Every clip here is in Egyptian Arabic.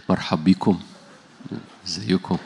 مرحب بيكم ازيكم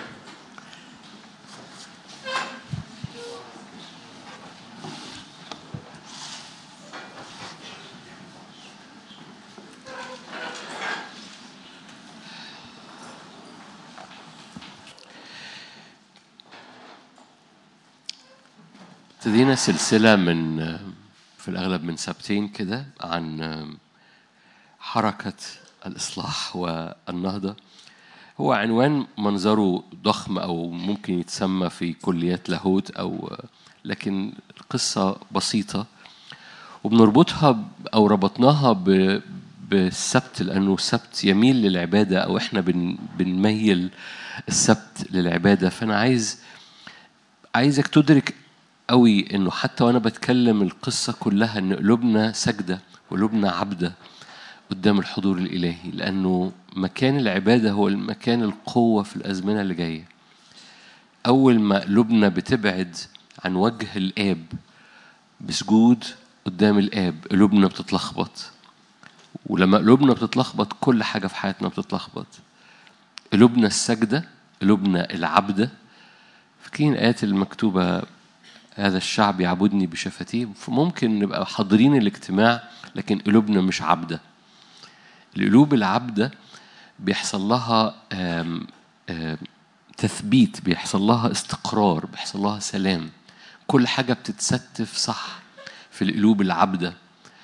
ابتدينا سلسلة من في الأغلب من سبتين كده عن حركة الإصلاح والنهضة هو عنوان منظره ضخم أو ممكن يتسمى في كليات لاهوت أو لكن القصة بسيطة وبنربطها أو ربطناها ب بالسبت لأنه السبت يميل للعبادة أو إحنا بن بنميل السبت للعبادة فأنا عايز عايزك تدرك قوي انه حتى وانا بتكلم القصه كلها ان قلوبنا سجده وقلوبنا عبده قدام الحضور الالهي لانه مكان العباده هو المكان القوه في الازمنه اللي جايه اول ما قلوبنا بتبعد عن وجه الاب بسجود قدام الاب قلوبنا بتتلخبط ولما قلوبنا بتتلخبط كل حاجه في حياتنا بتتلخبط قلوبنا السجده قلوبنا العبده فاكرين الايات المكتوبه هذا الشعب يعبدني بشفتيه فممكن نبقى حاضرين الاجتماع لكن قلوبنا مش عبده القلوب العبده بيحصل لها آم آم تثبيت بيحصل لها استقرار بيحصل لها سلام كل حاجة بتتستف صح في القلوب العبدة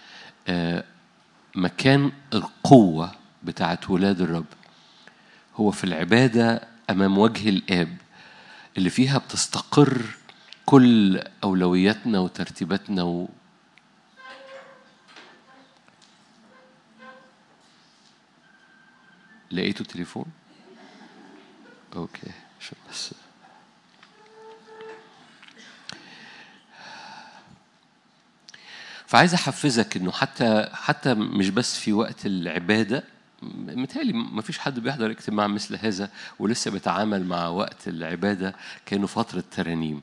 مكان القوة بتاعت ولاد الرب هو في العبادة أمام وجه الآب اللي فيها بتستقر كل أولوياتنا وترتيباتنا و... لقيتوا تليفون؟ أوكي عشان بس فعايز أحفزك إنه حتى حتى مش بس في وقت العبادة متهيألي ما فيش حد بيحضر اجتماع مثل هذا ولسه بيتعامل مع وقت العبادة كأنه فترة ترانيم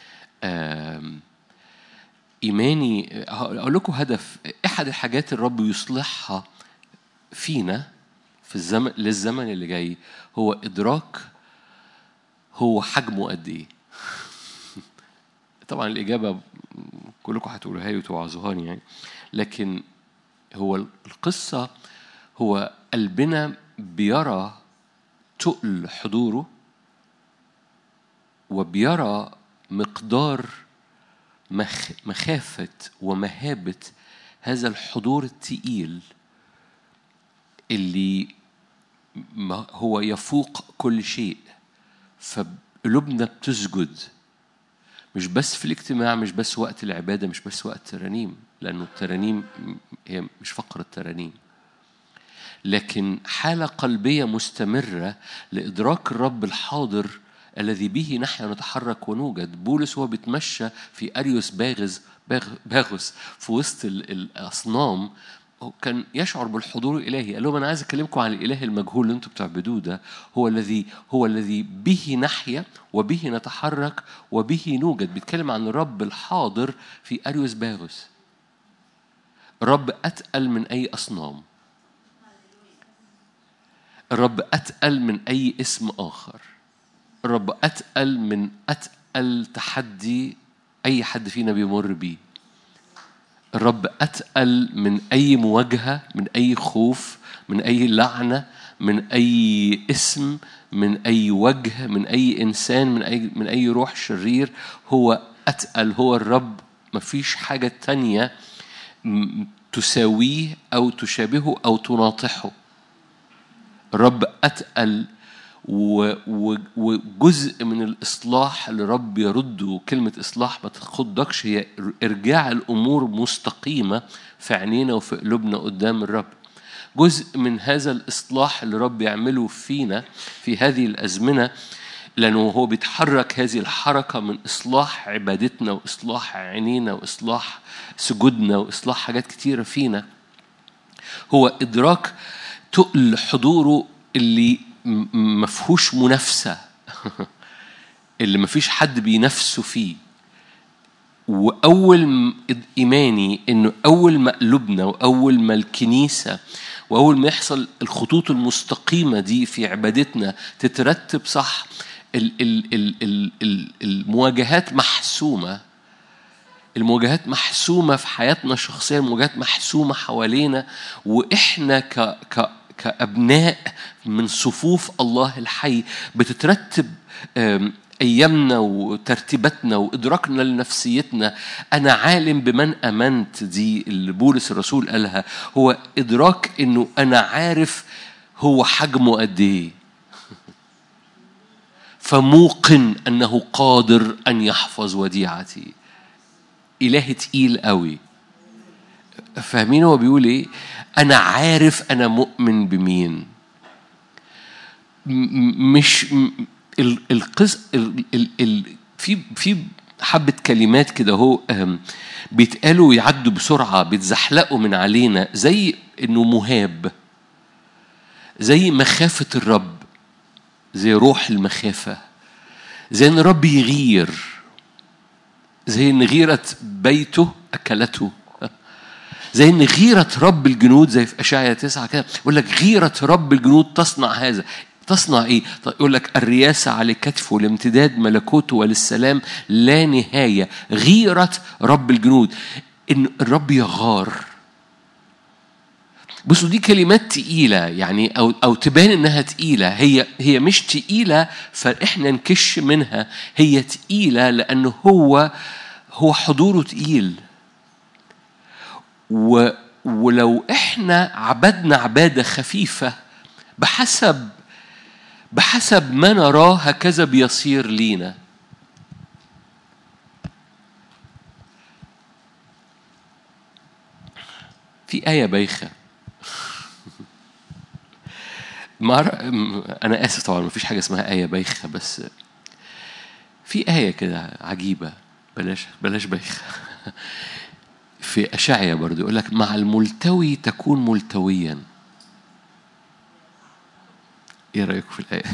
إيماني أقول لكم هدف أحد الحاجات الرب يصلحها فينا في الزمن للزمن اللي جاي هو إدراك هو حجمه قد إيه طبعا الإجابة كلكم هتقولوها لي وتوعظوهاني يعني لكن هو القصة هو قلبنا بيرى تقل حضوره وبيرى مقدار مخ مخافة ومهابة هذا الحضور التقيل اللي هو يفوق كل شيء فقلوبنا بتسجد مش بس في الاجتماع مش بس وقت العبادة مش بس وقت الترانيم لأنه الترانيم هي مش فقرة الترانيم لكن حالة قلبية مستمرة لإدراك الرب الحاضر الذي به نحن نتحرك ونوجد بولس هو بيتمشى في أريوس باغز باغوس في وسط الأصنام كان يشعر بالحضور الالهي قال لهم انا عايز اكلمكم عن الاله المجهول اللي انتم بتعبدوه ده هو الذي هو الذي به نحيا وبه نتحرك وبه نوجد بيتكلم عن الرب الحاضر في اريوس باغوس الرب اتقل من اي اصنام الرب اتقل من اي اسم اخر الرب اتقل من اتقل تحدي اي حد فينا بيمر بيه الرب أتقل من أي مواجهة من أي خوف من أي لعنة من أي اسم من أي وجه من أي إنسان من أي من أي روح شرير هو أتقل هو الرب مفيش حاجة تانية تساويه أو تشابهه أو تناطحه الرب أتقل وجزء من الإصلاح اللي رب يرده كلمة إصلاح ما تخضكش هي إرجاع الأمور مستقيمة في عينينا وفي قلوبنا قدام الرب جزء من هذا الإصلاح اللي رب يعمله فينا في هذه الأزمنة لأنه هو بيتحرك هذه الحركة من إصلاح عبادتنا وإصلاح عينينا وإصلاح سجودنا وإصلاح حاجات كتيرة فينا هو إدراك تقل حضوره اللي مفهوش منافسة اللي مفيش حد بينافسه فيه واول م- ايماني انه اول ما قلوبنا واول ما الكنيسه واول ما يحصل الخطوط المستقيمه دي في عبادتنا تترتب صح ال ال ال ال ال المواجهات محسومه المواجهات محسومة في حياتنا الشخصية المواجهات محسومة حوالينا وإحنا ك ك كأبناء من صفوف الله الحي بتترتب آم، أيامنا وترتيباتنا وإدراكنا لنفسيتنا أنا عالم بمن أمنت دي اللي بولس الرسول قالها هو إدراك إنه أنا عارف هو حجمه قد إيه فموقن أنه قادر أن يحفظ وديعتي إله تقيل قوي فاهمين هو بيقول ايه انا عارف انا مؤمن بمين م- م- مش م- ال- القص ال ال ال في في حبة كلمات كده هو أم، بيتقالوا ويعدوا بسرعة بيتزحلقوا من علينا زي إنه مهاب زي مخافة الرب زي روح المخافة زي إن الرب يغير زي ان غيرة بيته أكلته زي ان غيرة رب الجنود زي في أشعيا تسعة كده يقول لك غيرة رب الجنود تصنع هذا تصنع ايه؟ طيب يقول لك الرياسة على كتفه لامتداد ملكوته وللسلام لا نهاية غيرة رب الجنود ان الرب يغار بصوا دي كلمات تقيلة يعني أو أو تبان إنها تقيلة هي هي مش تقيلة فإحنا نكش منها هي تقيلة لأنه هو هو حضوره تقيل و ولو إحنا عبدنا عبادة خفيفة بحسب بحسب ما نراه هكذا بيصير لينا في آية بايخة مر... أنا آسف طبعا مفيش حاجة اسمها آية بايخة بس في آية كده عجيبة بلاش بلاش بايخة في أشعيا برضو يقول لك مع الملتوي تكون ملتويا إيه رأيكم في الآية؟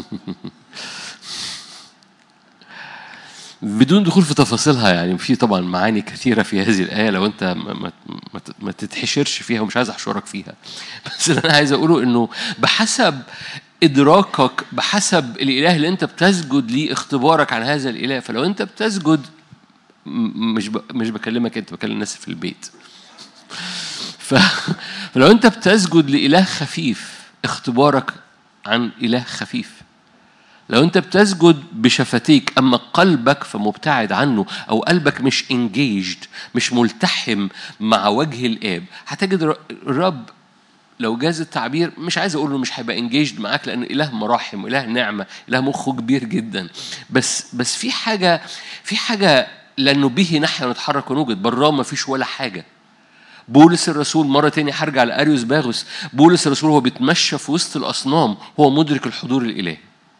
بدون دخول في تفاصيلها يعني في طبعا معاني كثيره في هذه الايه لو انت ما, ما, ما, ما تتحشرش فيها ومش عايز احشرك فيها بس اللي انا عايز اقوله انه بحسب ادراكك بحسب الاله اللي انت بتسجد ليه اختبارك عن هذا الاله فلو انت بتسجد م- مش ب... مش بكلمك انت بكلم الناس في البيت ف... فلو انت بتسجد لاله خفيف اختبارك عن اله خفيف لو انت بتسجد بشفتيك اما قلبك فمبتعد عنه او قلبك مش انجيجد مش ملتحم مع وجه الاب هتجد ر- الرب لو جاز التعبير مش عايز اقول له مش هيبقى انجيجد معاك لانه اله مراحم واله نعمه اله مخه كبير جدا بس بس في حاجه في حاجه لانه به نحن نتحرك ونوجد براه ما فيش ولا حاجه بولس الرسول مرة تاني هرجع لأريوس باغوس بولس الرسول هو بيتمشى في وسط الأصنام هو مدرك الحضور الإلهي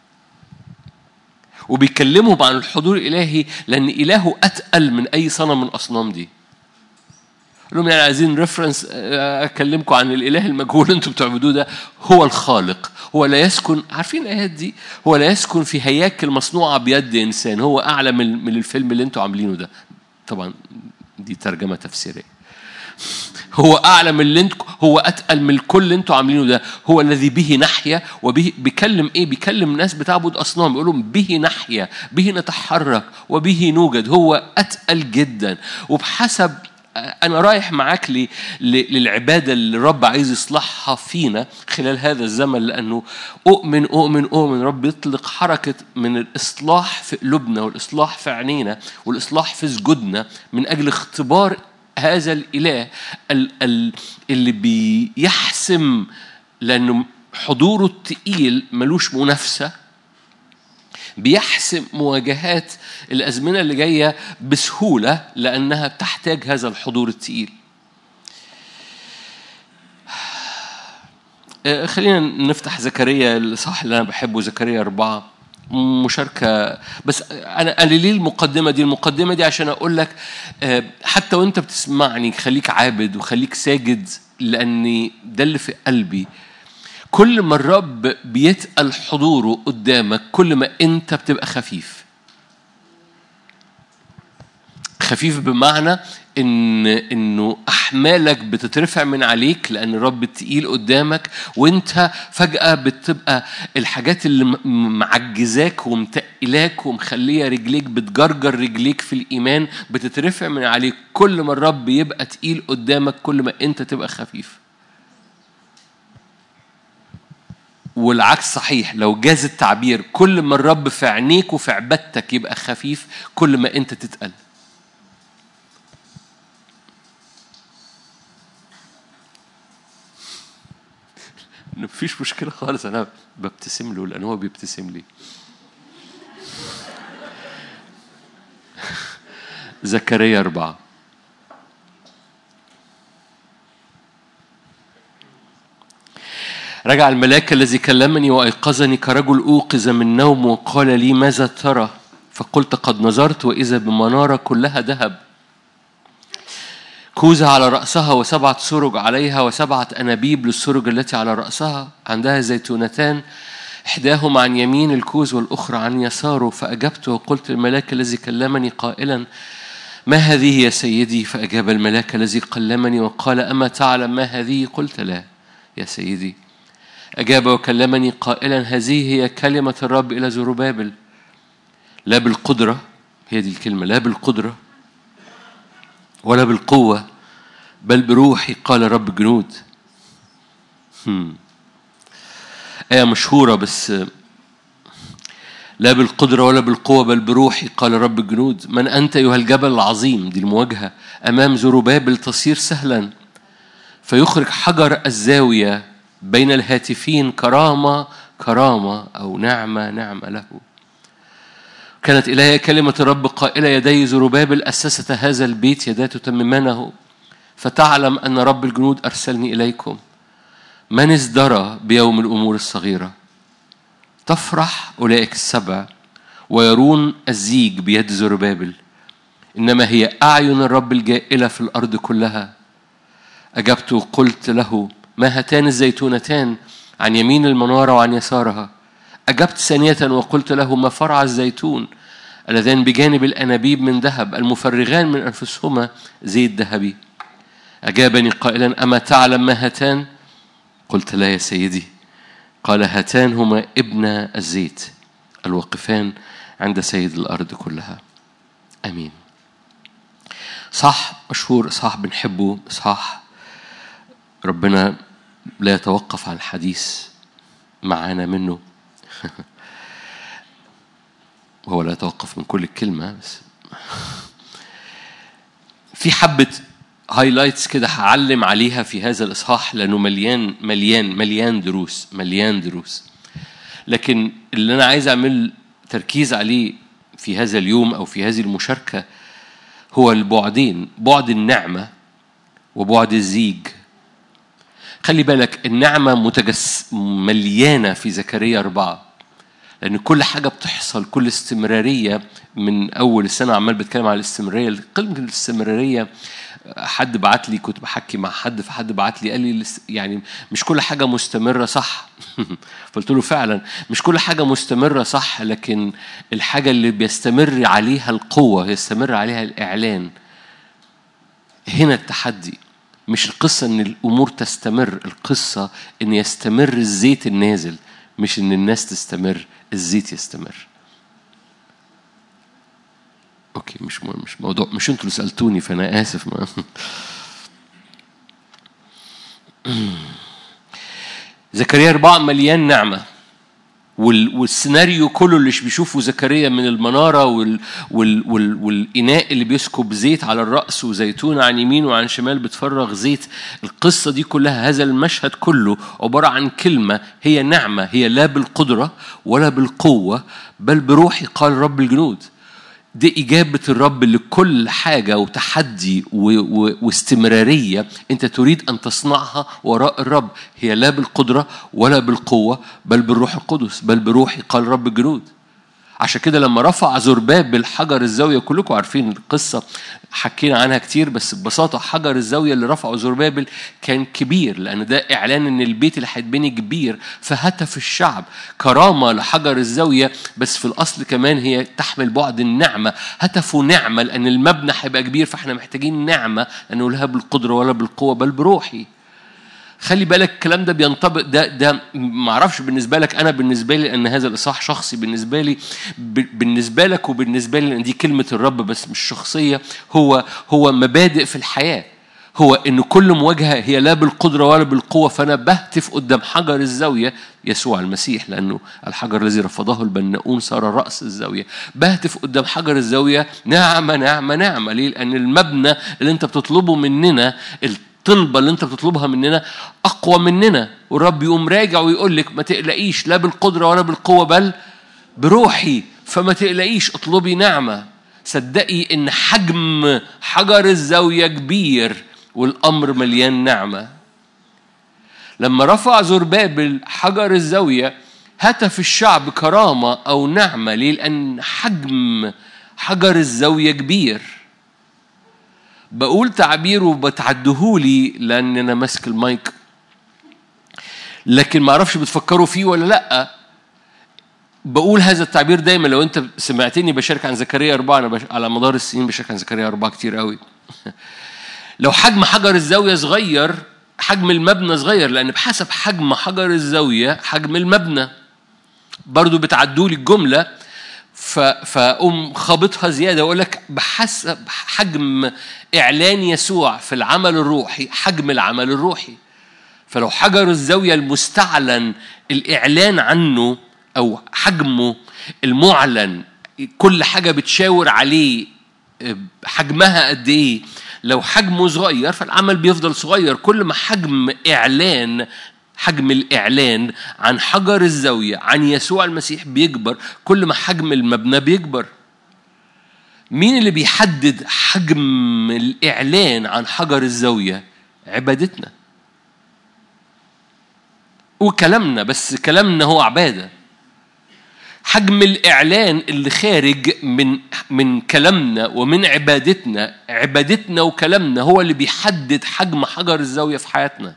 وبيكلمهم عن الحضور الإلهي لأن إلهه أتقل من أي صنم من الأصنام دي قال لهم يعني عايزين ريفرنس اكلمكم عن الاله المجهول اللي انتم بتعبدوه ده هو الخالق هو لا يسكن عارفين الايات دي هو لا يسكن في هياكل مصنوعه بيد انسان هو اعلى من من الفيلم اللي انتم عاملينه ده طبعا دي ترجمه تفسيريه هو اعلى من اللي انت هو اتقل من الكل اللي انتوا عاملينه ده هو الذي به نحيا وبه بيكلم ايه بيكلم ناس بتعبد اصنام يقول لهم به نحيا به نتحرك وبه نوجد هو اتقل جدا وبحسب انا رايح معاك ل- ل- للعباده اللي الرب عايز يصلحها فينا خلال هذا الزمن لانه اؤمن اؤمن اؤمن رب يطلق حركه من الاصلاح في قلوبنا والاصلاح في عينينا والاصلاح في سجودنا من اجل اختبار هذا الاله ال- ال- اللي بيحسم لانه حضوره التقيل ملوش منافسه بيحسم مواجهات الازمنه اللي جايه بسهوله لانها بتحتاج هذا الحضور التقيل آه، خلينا نفتح زكريا الصح اللي انا بحبه زكريا أربعة مشاركة بس أنا أنا ليه المقدمة دي؟ المقدمة دي عشان أقول لك آه، حتى وأنت بتسمعني خليك عابد وخليك ساجد لأني ده اللي في قلبي كل ما الرب بيتقل حضوره قدامك كل ما أنت بتبقى خفيف خفيف بمعنى ان انه احمالك بتترفع من عليك لان الرب تقيل قدامك وانت فجاه بتبقى الحاجات اللي م- معجزاك ومتقلاك ومخليه رجليك بتجرجر رجليك في الايمان بتترفع من عليك كل ما الرب يبقى تقيل قدامك كل ما انت تبقى خفيف والعكس صحيح لو جاز التعبير كل ما الرب في عينيك وفي عبادتك يبقى خفيف كل ما انت تتقل مفيش مشكلة خالص أنا ببتسم له لأن هو بيبتسم لي زكريا أربعة رجع الملاك الذي كلمني وأيقظني كرجل أوقظ من نوم وقال لي ماذا ترى فقلت قد نظرت وإذا بمنارة كلها ذهب كوزة على رأسها وسبعة سرج عليها وسبعة أنابيب للسرج التي على رأسها عندها زيتونتان إحداهما عن يمين الكوز والأخرى عن يساره فأجبت وقلت للملاك الذي كلمني قائلا ما هذه يا سيدي فأجاب الملاك الذي كلمني وقال أما تعلم ما هذه قلت لا يا سيدي أجاب وكلمني قائلا هذه هي كلمة الرب إلى زربابل لا بالقدرة هي دي الكلمة لا بالقدرة ولا بالقوة بل بروحي قال رب جنود هم. آية مشهورة بس لا بالقدرة ولا بالقوة بل بروحي قال رب الجنود من أنت أيها الجبل العظيم دي المواجهة أمام زربابل تصير سهلا فيخرج حجر الزاوية بين الهاتفين كرامة كرامة أو نعمة نعمة له كانت إلي كلمة الرب قائلة يدي زربابل أسست هذا البيت يدا تتممانه فتعلم أن رب الجنود أرسلني إليكم من ازدرى بيوم الأمور الصغيرة تفرح أولئك السبع ويرون الزيج بيد زربابل إنما هي أعين الرب الجائلة في الأرض كلها أجبت وقلت له ما هاتان الزيتونتان عن يمين المنارة وعن يسارها أجبت ثانية وقلت له ما فرع الزيتون اللذان بجانب الأنابيب من ذهب المفرغان من أنفسهما زيت ذهبي أجابني قائلا أما تعلم ما هاتان قلت لا يا سيدي قال هاتان هما ابن الزيت الواقفان عند سيد الأرض كلها أمين صح مشهور صح بنحبه صح ربنا لا يتوقف عن الحديث معانا منه وهو لا يتوقف من كل الكلمة بس في حبة هايلايتس كده هعلم عليها في هذا الإصحاح لأنه مليان مليان مليان دروس مليان دروس لكن اللي أنا عايز أعمل تركيز عليه في هذا اليوم أو في هذه المشاركة هو البعدين بعد النعمة وبعد الزيج خلي بالك النعمة متجس مليانة في زكريا أربعة لأن كل حاجة بتحصل كل استمرارية من أول السنة عمال بتكلم على الاستمرارية كلمة الاستمرارية حد بعت لي كنت بحكي مع حد فحد بعت لي قال لي يعني مش كل حاجة مستمرة صح فقلت له فعلا مش كل حاجة مستمرة صح لكن الحاجة اللي بيستمر عليها القوة يستمر عليها الإعلان هنا التحدي مش القصة إن الأمور تستمر القصة إن يستمر الزيت النازل مش إن الناس تستمر الزيت يستمر اوكي مش مش موضوع مش انتوا اللي سالتوني فانا اسف ما زكريا أربعة مليان نعمة والسيناريو كله اللي بيشوفه زكريا من المنارة وال وال وال والإناء اللي بيسكب زيت على الرأس وزيتون عن يمين وعن شمال بتفرغ زيت القصة دي كلها هذا المشهد كله عبارة عن كلمة هي نعمة هي لا بالقدرة ولا بالقوة بل بروحي قال رب الجنود دي إجابة الرب لكل حاجة وتحدي و... و... واستمرارية أنت تريد أن تصنعها وراء الرب هي لا بالقدرة ولا بالقوة بل بالروح القدس بل بروحي قال رب الجنود عشان كده لما رفع زرباب حجر الزاوية كلكم عارفين القصة حكينا عنها كتير بس ببساطة حجر الزاوية اللي رفعه زربابل كان كبير لأن ده إعلان إن البيت اللي هيتبني كبير فهتف الشعب كرامة لحجر الزاوية بس في الأصل كمان هي تحمل بعد النعمة هتفوا نعمة لأن المبنى هيبقى كبير فإحنا محتاجين نعمة لأنه لا بالقدرة ولا بالقوة بل بروحي خلي بالك الكلام ده بينطبق ده ده ما اعرفش بالنسبه لك انا بالنسبه لي ان هذا الاصحاح شخصي بالنسبه لي بالنسبه لك وبالنسبه لي لان دي كلمه الرب بس مش شخصيه هو هو مبادئ في الحياه هو ان كل مواجهه هي لا بالقدره ولا بالقوه فانا بهتف قدام حجر الزاويه يسوع المسيح لانه الحجر الذي رفضه البناؤون صار راس الزاويه بهتف قدام حجر الزاويه نعمه نعمه نعمه ليه لان المبنى اللي انت بتطلبه مننا الطلبة اللي أنت بتطلبها مننا أقوى مننا والرب يقوم راجع ويقول لك ما تقلقيش لا بالقدرة ولا بالقوة بل بروحي فما تقلقيش اطلبي نعمة صدقي إن حجم حجر الزاوية كبير والأمر مليان نعمة لما رفع زربابل حجر الزاوية هتف الشعب كرامة أو نعمة ليه؟ لأن حجم حجر الزاوية كبير بقول تعبير وبتعدهولي لان انا ماسك المايك لكن ما اعرفش بتفكروا فيه ولا لا بقول هذا التعبير دايما لو انت سمعتني بشارك عن زكريا أربعة أنا بش... على مدار السنين بشارك عن زكريا أربعة كتير قوي لو حجم حجر الزاوية صغير حجم المبنى صغير لأن بحسب حجم حجر الزاوية حجم المبنى برضو بتعدوا لي الجملة فأقوم خابطها زيادة وأقول لك بحسب حجم إعلان يسوع في العمل الروحي حجم العمل الروحي فلو حجر الزاوية المستعلن الإعلان عنه أو حجمه المعلن كل حاجة بتشاور عليه حجمها قد إيه لو حجمه صغير فالعمل بيفضل صغير كل ما حجم إعلان حجم الإعلان عن حجر الزاوية عن يسوع المسيح بيكبر كل ما حجم المبنى بيكبر مين اللي بيحدد حجم الإعلان عن حجر الزاوية عبادتنا وكلامنا بس كلامنا هو عبادة حجم الإعلان اللي خارج من من كلامنا ومن عبادتنا عبادتنا وكلامنا هو اللي بيحدد حجم حجر الزاوية في حياتنا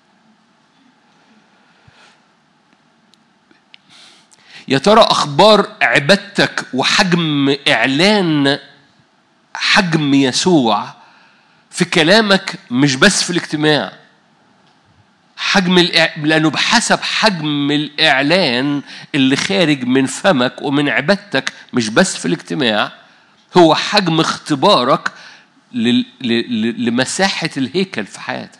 يا ترى اخبار عبادتك وحجم اعلان حجم يسوع في كلامك مش بس في الاجتماع حجم الإع... لانه بحسب حجم الاعلان اللي خارج من فمك ومن عبادتك مش بس في الاجتماع هو حجم اختبارك ل... ل... لمساحه الهيكل في حياتك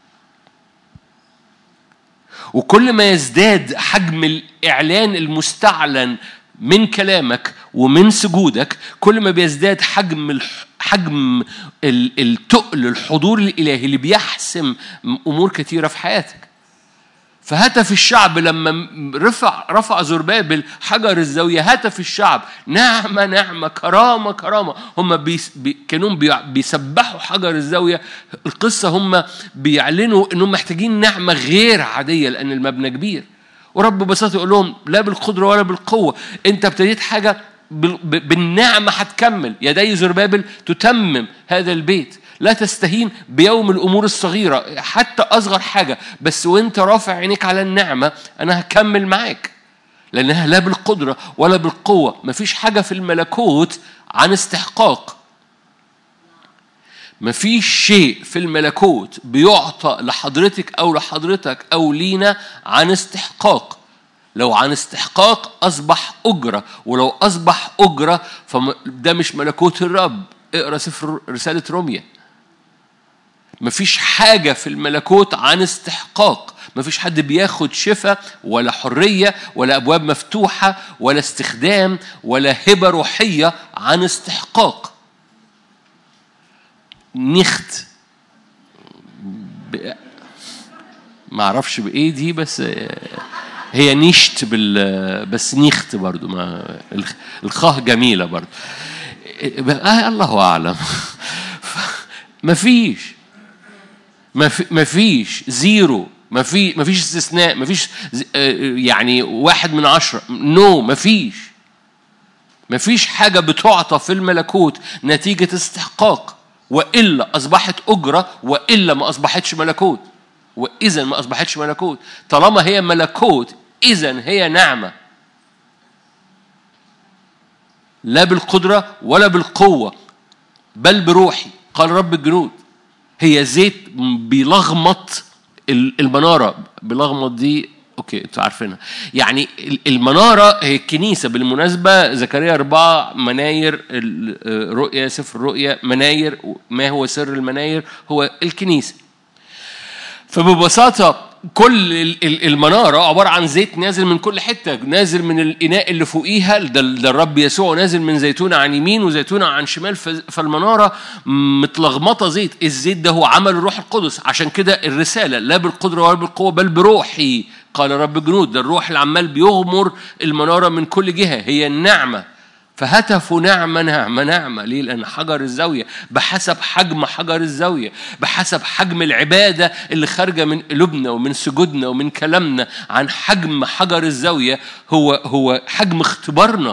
وكل ما يزداد حجم الإعلان المستعلن من كلامك ومن سجودك كل ما بيزداد حجم حجم التقل الحضور الإلهي اللي بيحسم أمور كثيرة في حياتك فهتف الشعب لما رفع رفع زربابل حجر الزاوية هتف الشعب نعمة نعمة كرامة كرامة هم بي بي كانوا بي بيسبحوا حجر الزاوية القصة هم بيعلنوا انهم محتاجين نعمة غير عادية لأن المبنى كبير ورب ببساطة يقول لهم لا بالقدرة ولا بالقوة أنت ابتديت حاجة بالنعمة هتكمل يدي زربابل تتمم هذا البيت لا تستهين بيوم الامور الصغيره حتى اصغر حاجه بس وانت رافع عينيك على النعمه انا هكمل معاك لانها لا بالقدره ولا بالقوه مفيش حاجه في الملكوت عن استحقاق مفيش شيء في الملكوت بيعطى لحضرتك او لحضرتك او لينا عن استحقاق لو عن استحقاق اصبح اجره ولو اصبح اجره فده مش ملكوت الرب اقرا سفر رساله روميا مفيش حاجة في الملكوت عن استحقاق مفيش حد بياخد شفاء ولا حرية ولا أبواب مفتوحة ولا استخدام ولا هبة روحية عن استحقاق نخت ب... ما اعرفش بايه دي بس هي نيشت بال بس نيخت برضو ما الخاه جميله برضو آه الله اعلم ما فيش ما فيش زيرو ما في ما فيش استثناء ما فيش يعني واحد من عشرة نو no, ما فيش مفيش حاجة بتعطى في الملكوت نتيجة استحقاق وإلا أصبحت أجرة وإلا ما أصبحتش ملكوت وإذا ما أصبحتش ملكوت طالما هي ملكوت إذا هي نعمة لا بالقدرة ولا بالقوة بل بروحي قال رب الجنود هي زيت بيلغمط المنارة بيلغمط دي اوكي انتوا عارفينها يعني المناره هي الكنيسه بالمناسبه زكريا أربعة مناير الرؤيا سفر الرؤيا مناير ما هو سر المناير هو الكنيسه فببساطه كل المنارة عبارة عن زيت نازل من كل حتة نازل من الإناء اللي فوقيها ده, ده الرب يسوع نازل من زيتونة عن يمين وزيتونة عن شمال فالمنارة متلغمطة زيت الزيت ده هو عمل الروح القدس عشان كده الرسالة لا بالقدرة ولا بالقوة بل بروحي قال رب الجنود ده الروح اللي عمال بيغمر المنارة من كل جهة هي النعمة فهتفوا نعمة نعمة نعمة ليه؟ لأن حجر الزاوية بحسب حجم حجر الزاوية بحسب حجم العبادة اللي خارجة من قلوبنا ومن سجودنا ومن كلامنا عن حجم حجر الزاوية هو هو حجم اختبارنا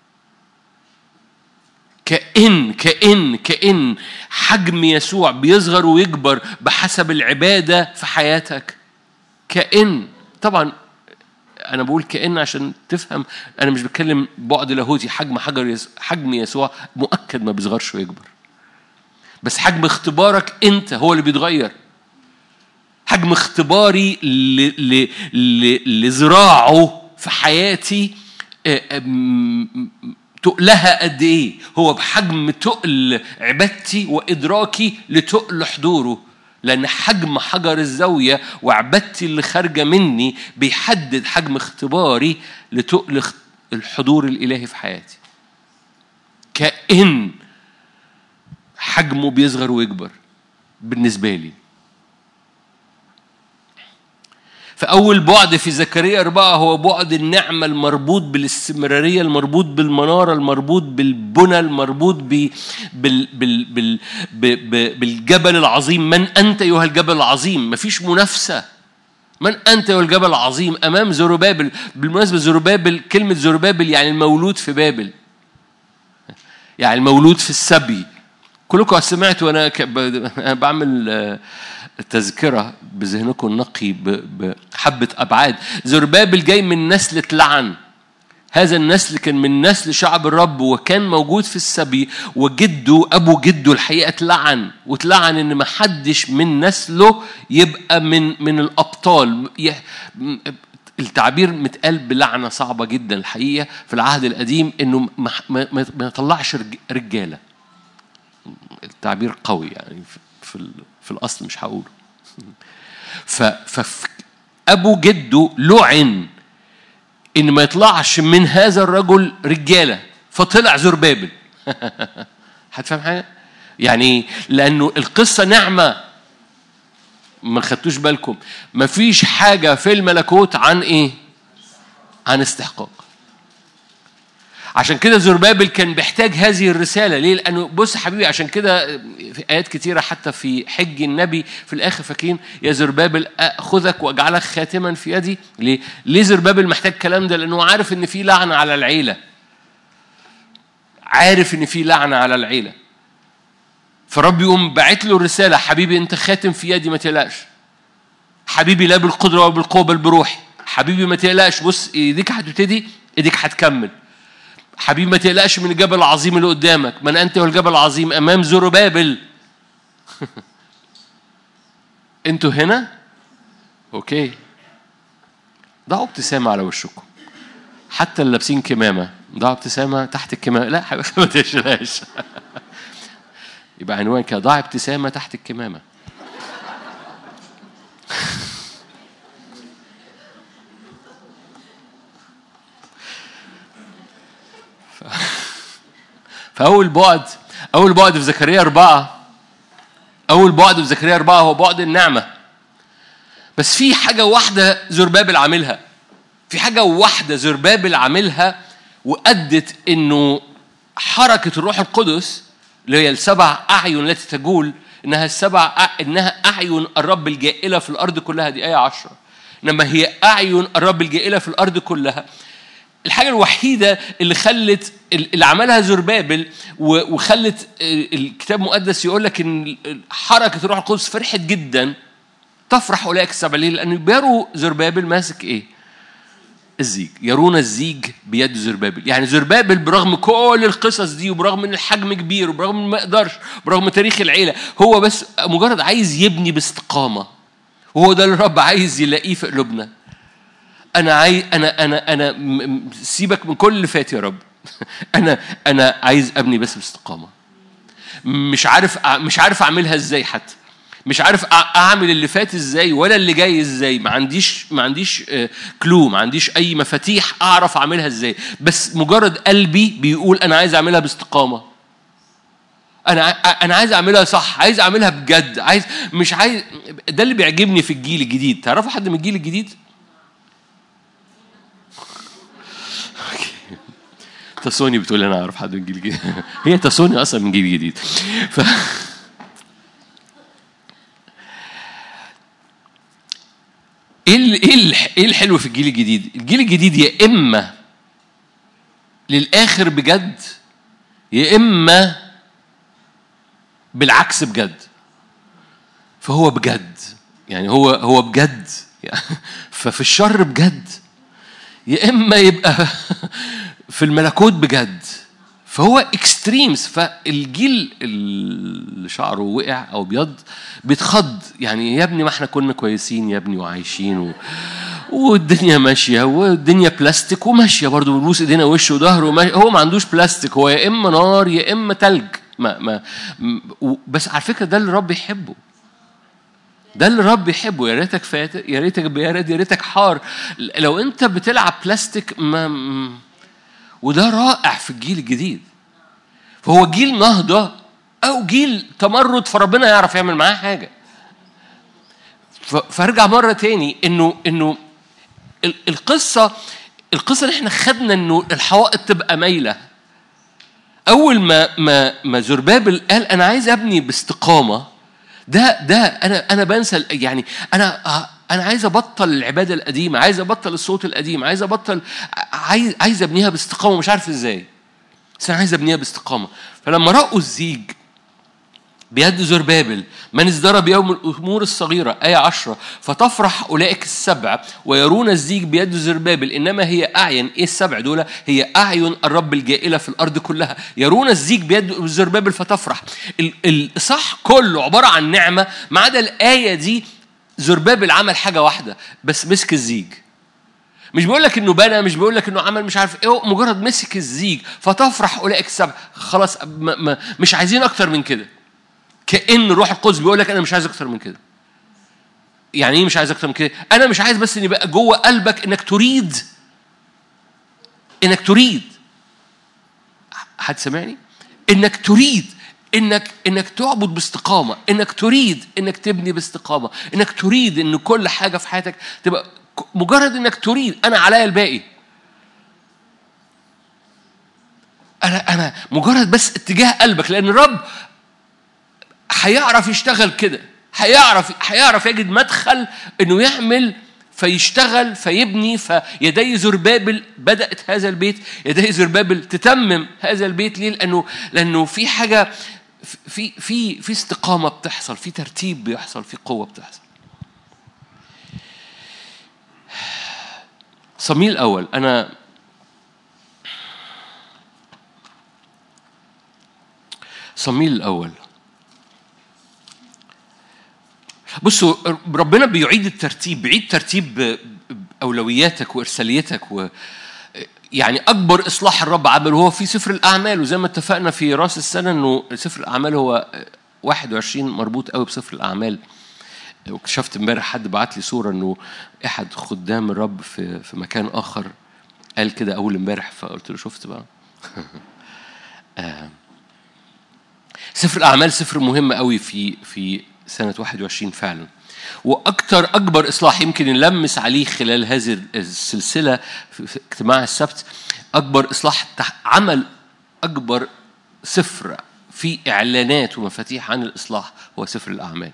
كأن كأن كأن حجم يسوع بيصغر ويكبر بحسب العبادة في حياتك كأن طبعا انا بقول كان عشان تفهم انا مش بتكلم بعد لاهوتي حجم حجر يسوع حجم يسوع مؤكد ما بيصغرش ويكبر بس حجم اختبارك انت هو اللي بيتغير حجم اختباري لزراعه في حياتي تقلها قد ايه هو بحجم تقل عبادتي وادراكي لتقل حضوره لأن حجم حجر الزاوية وعبادتي اللي خارجة مني بيحدد حجم اختباري لتقل الحضور الإلهي في حياتي كأن حجمه بيصغر ويكبر بالنسبة لي فأول بعد في زكريا أربعة هو بعد النعمة المربوط بالاستمرارية المربوط بالمنارة المربوط بالبنى المربوط بال بال بال بال بالجبل العظيم من أنت أيها الجبل العظيم مفيش منافسة من أنت أيها الجبل العظيم أمام زروبابل بالمناسبة زروبابل كلمة زروبابل يعني المولود في بابل يعني المولود في السبي كلكم سمعتوا أنا بعمل تذكرة بذهنكم النقي بحبة أبعاد زربابل جاي من نسل اتلعن هذا النسل كان من نسل شعب الرب وكان موجود في السبي وجده أبو جده الحقيقة اتلعن واتلعن إن ما حدش من نسله يبقى من من الأبطال التعبير متقال بلعنة صعبة جدا الحقيقة في العهد القديم إنه ما, ما, ما يطلعش رجالة التعبير قوي يعني في في الأصل مش هقوله فأبو جده لعن إن ما يطلعش من هذا الرجل رجالة فطلع زربابل هتفهم حاجة؟ يعني لأنه القصة نعمة ما خدتوش بالكم مفيش حاجة في الملكوت عن إيه؟ عن استحقاق عشان كده زربابل كان بيحتاج هذه الرسالة ليه؟ لأنه بص حبيبي عشان كده في آيات كتيرة حتى في حج النبي في الآخر فاكرين يا زربابل أخذك وأجعلك خاتما في يدي ليه؟ ليه زربابل محتاج الكلام ده؟ لأنه عارف إن في لعنة على العيلة عارف إن في لعنة على العيلة فرب يقوم باعت له الرسالة حبيبي أنت خاتم في يدي ما تقلقش حبيبي لا بالقدرة ولا بالقوة بل بروحي حبيبي ما تقلقش بص ايديك هتبتدي ايديك هتكمل حبيبي ما تقلقش من الجبل العظيم اللي قدامك من أنت والجبل العظيم أمام زربابل أنتوا هنا؟ أوكي ضعوا ابتسامة على وشكم حتى اللي لابسين كمامة ضعوا ابتسامة تحت الكمامة لا حبيبي ما تشيلهاش يبقى عنوان كده ضع ابتسامة تحت الكمامة فأول بعد أول بعد في زكريا أربعة أول بعد في زكريا أربعة هو بعد النعمة بس في حاجة واحدة زربابل عاملها في حاجة واحدة زربابل عاملها وأدت إنه حركة الروح القدس اللي هي السبع أعين التي تجول إنها السبع إنها أعين الرب الجائلة في الأرض كلها دي آية عشرة إنما هي أعين الرب الجائلة في الأرض كلها الحاجة الوحيدة اللي خلت اللي عملها زربابل وخلت الكتاب المقدس يقول لك ان حركة الروح القدس فرحت جدا تفرح اولئك السبع ليه؟ لان بيروا زربابل ماسك ايه؟ الزيج يرون الزيج بيد زربابل يعني زربابل برغم كل القصص دي وبرغم ان الحجم كبير وبرغم ما يقدرش برغم تاريخ العيله هو بس مجرد عايز يبني باستقامه وهو ده اللي الرب عايز يلاقيه في قلوبنا انا عايز انا انا انا سيبك من كل اللي فات يا رب انا انا عايز ابني بس باستقامه مش عارف مش عارف اعملها ازاي حتى مش عارف اعمل اللي فات ازاي ولا اللي جاي ازاي ما عنديش ما عنديش كلو ما عنديش اي مفاتيح اعرف اعملها ازاي بس مجرد قلبي بيقول انا عايز اعملها باستقامه انا انا عايز اعملها صح عايز اعملها بجد عايز مش عايز ده اللي بيعجبني في الجيل الجديد تعرفوا حد من الجيل الجديد تاسوني بتقول انا اعرف حد من الجيل الجديد هي تاسوني اصلا من جيل جديد ف... ايه ايه ايه الحلو في الجيل الجديد؟ الجيل الجديد يا اما للاخر بجد يا اما بالعكس بجد فهو بجد يعني هو هو بجد ففي الشر بجد يا اما يبقى في الملكوت بجد فهو اكستريمز فالجيل اللي شعره وقع او ابيض بيتخض يعني يا ابني ما احنا كنا كويسين يا ابني وعايشين و... والدنيا ماشيه والدنيا بلاستيك وماشيه برضه بنبوس ايدينا وشه وظهره وماشي. هو ما عندوش بلاستيك هو يا اما نار يا اما تلج ما ما بس على فكره ده اللي الرب يحبه ده اللي الرب يحبه يا ريتك فاتر يا ريتك بيارد يا ريتك حار لو انت بتلعب بلاستيك ما وده رائع في الجيل الجديد فهو جيل نهضة أو جيل تمرد فربنا يعرف يعمل معاه حاجة فارجع مرة تاني إنه إنه القصة القصة اللي احنا خدنا إنه الحوائط تبقى مايلة أول ما ما ما زربابل قال أنا عايز أبني باستقامة ده ده أنا أنا بنسى يعني أنا انا عايز ابطل العباده القديمه عايز ابطل الصوت القديم عايز ابطل عايز عايز ابنيها باستقامه مش عارف ازاي بس انا عايز ابنيها باستقامه فلما راوا الزيج بيد زربابل من ازدرى بيوم الامور الصغيره ايه عشرة فتفرح اولئك السبع ويرون الزيج بيد زربابل انما هي اعين ايه السبع دول هي اعين الرب الجائله في الارض كلها يرون الزيج بيد زربابل فتفرح الصح كله عباره عن نعمه ما عدا الايه دي زربابل عمل حاجه واحده بس مسك الزيج مش بيقول لك انه بنى مش بيقول لك انه عمل مش عارف ايه مجرد مسك الزيج فتفرح اولئك السبع خلاص ما ما مش عايزين اكتر من كده كان روح القدس بيقول لك انا مش عايز اكتر من كده يعني ايه مش عايز اكتر من كده انا مش عايز بس ان يبقى جوه قلبك انك تريد انك تريد حد سمعني انك تريد انك انك تعبد باستقامه انك تريد انك تبني باستقامه انك تريد ان كل حاجه في حياتك تبقى مجرد انك تريد انا عليا الباقي انا انا مجرد بس اتجاه قلبك لان الرب هيعرف يشتغل كده هيعرف هيعرف يجد مدخل انه يعمل فيشتغل فيبني فيدي زربابل بدأت هذا البيت يدي زربابل تتمم هذا البيت ليه؟ لأنه لأنه في حاجة في في في استقامة بتحصل في ترتيب بيحصل في قوة بتحصل صميل الأول أنا صميل الأول بصوا ربنا بيعيد الترتيب بيعيد ترتيب أولوياتك وإرساليتك و يعني أكبر إصلاح الرب عمله هو في سفر الأعمال وزي ما اتفقنا في رأس السنة إنه سفر الأعمال هو 21 مربوط قوي بسفر الأعمال واكتشفت امبارح حد بعت لي صورة إنه أحد خدام الرب في في مكان آخر قال كده أول امبارح فقلت له شفت بقى سفر الأعمال سفر مهم قوي في في سنة 21 فعلا واكثر اكبر اصلاح يمكن نلمس عليه خلال هذه السلسله في اجتماع السبت اكبر اصلاح عمل اكبر سفر في اعلانات ومفاتيح عن الاصلاح هو سفر الاعمال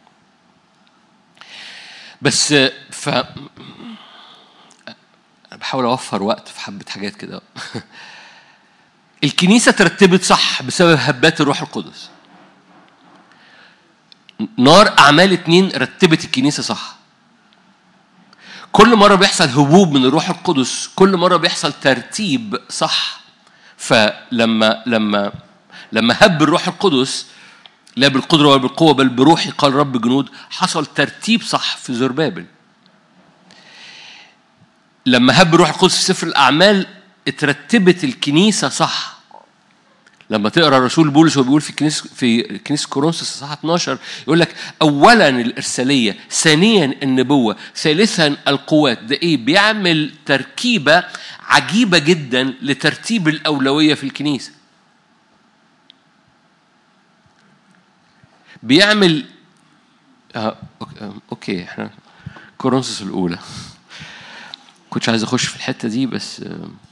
بس ف بحاول اوفر وقت في حبه حاجات كده الكنيسه ترتبت صح بسبب هبات الروح القدس نار اعمال اتنين رتبت الكنيسه صح كل مره بيحصل هبوب من الروح القدس كل مره بيحصل ترتيب صح فلما لما لما هب الروح القدس لا بالقدرة ولا بالقوة بل بروحي قال رب جنود حصل ترتيب صح في زربابل لما هب الروح القدس في سفر الأعمال اترتبت الكنيسة صح لما تقرا الرسول بولس وهو بيقول في كنيسه في كنيسه كورنثوس اصحاح 12 يقول لك اولا الارساليه ثانيا النبوه ثالثا القوات ده ايه بيعمل تركيبه عجيبه جدا لترتيب الاولويه في الكنيسه بيعمل آه اوكي احنا كورنثوس الاولى كنتش عايز اخش في الحته دي بس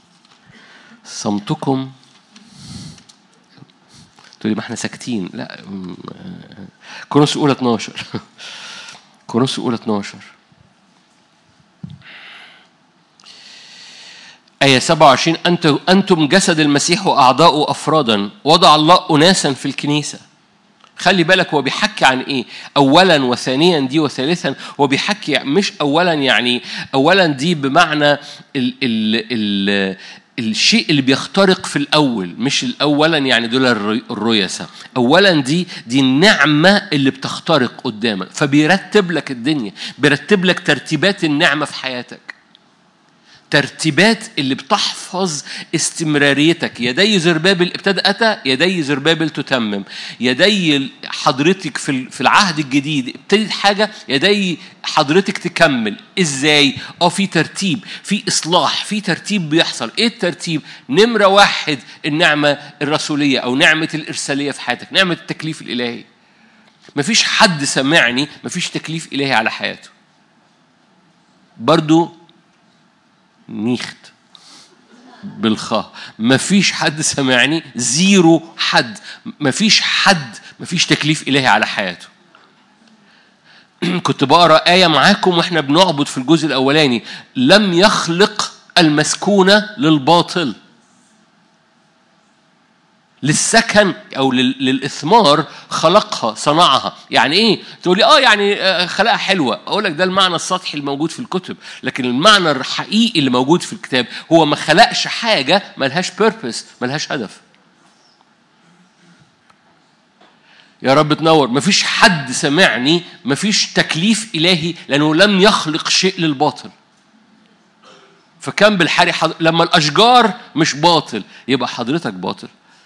صمتكم تقولي ما احنا ساكتين لا كورنثوس الاولى 12 كورنثوس الاولى 12 آية 27 أنتم أنتم جسد المسيح وأعضاؤه أفرادا وضع الله أناسا في الكنيسة خلي بالك هو بيحكي عن ايه اولا وثانيا دي وثالثا هو بيحكي مش اولا يعني اولا دي بمعنى ال ال ال الشيء اللي بيخترق في الاول مش الاولا يعني دول الريسة اولا دي دي النعمه اللي بتخترق قدامك فبيرتب لك الدنيا بيرتب لك ترتيبات النعمه في حياتك ترتيبات اللي بتحفظ استمراريتك يدي زربابل ابتدأت يدي زربابل تتمم يدي حضرتك في في العهد الجديد ابتدت حاجة يدي حضرتك تكمل ازاي اه في ترتيب في اصلاح في ترتيب بيحصل ايه الترتيب نمرة واحد النعمة الرسولية او نعمة الارسالية في حياتك نعمة التكليف الالهي مفيش حد سمعني مفيش تكليف الهي على حياته برضو نيخت بالخاء مفيش حد سمعني زيرو حد مفيش حد مفيش تكليف إلهي على حياته كنت بقرا آية معاكم واحنا بنعبد في الجزء الأولاني لم يخلق المسكونة للباطل للسكن او للاثمار خلقها صنعها يعني ايه تقول لي اه يعني خلقها حلوه اقول لك ده المعنى السطحي الموجود في الكتب لكن المعنى الحقيقي اللي موجود في الكتاب هو ما خلقش حاجه ملهاش بيربس ملهاش هدف يا رب تنور مفيش حد سمعني مفيش تكليف إلهي لأنه لم يخلق شيء للباطل فكان بالحري حض... لما الأشجار مش باطل يبقى حضرتك باطل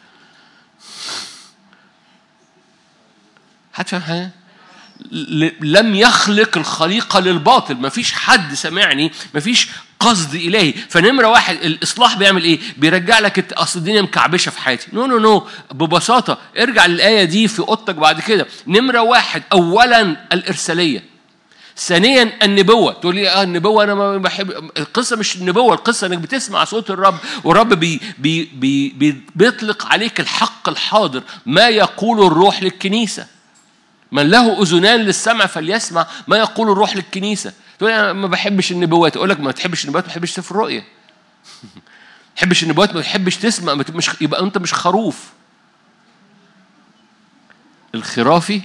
حد فاهم حاجه؟ لم يخلق الخليقة للباطل مفيش حد سمعني مفيش قصد إلهي فنمرة واحد الإصلاح بيعمل إيه؟ بيرجع لك أصل الدنيا مكعبشة في حياتي نو نو نو ببساطة ارجع للآية دي في أوضتك بعد كده نمرة واحد أولا الإرسالية ثانيا النبوة تقول لي اه النبوة أنا ما بحب القصة مش النبوة القصة إنك بتسمع صوت الرب والرب بي بي بي بي بيطلق عليك الحق الحاضر ما يقول الروح للكنيسة من له اذنان للسمع فليسمع ما يقول الروح للكنيسه تقول انا ما بحبش النبوات اقول لك ما تحبش النبوات ما تحبش سفر الرؤيا ما تحبش النبوات ما تحبش تسمع مش يبقى انت مش خروف الخرافي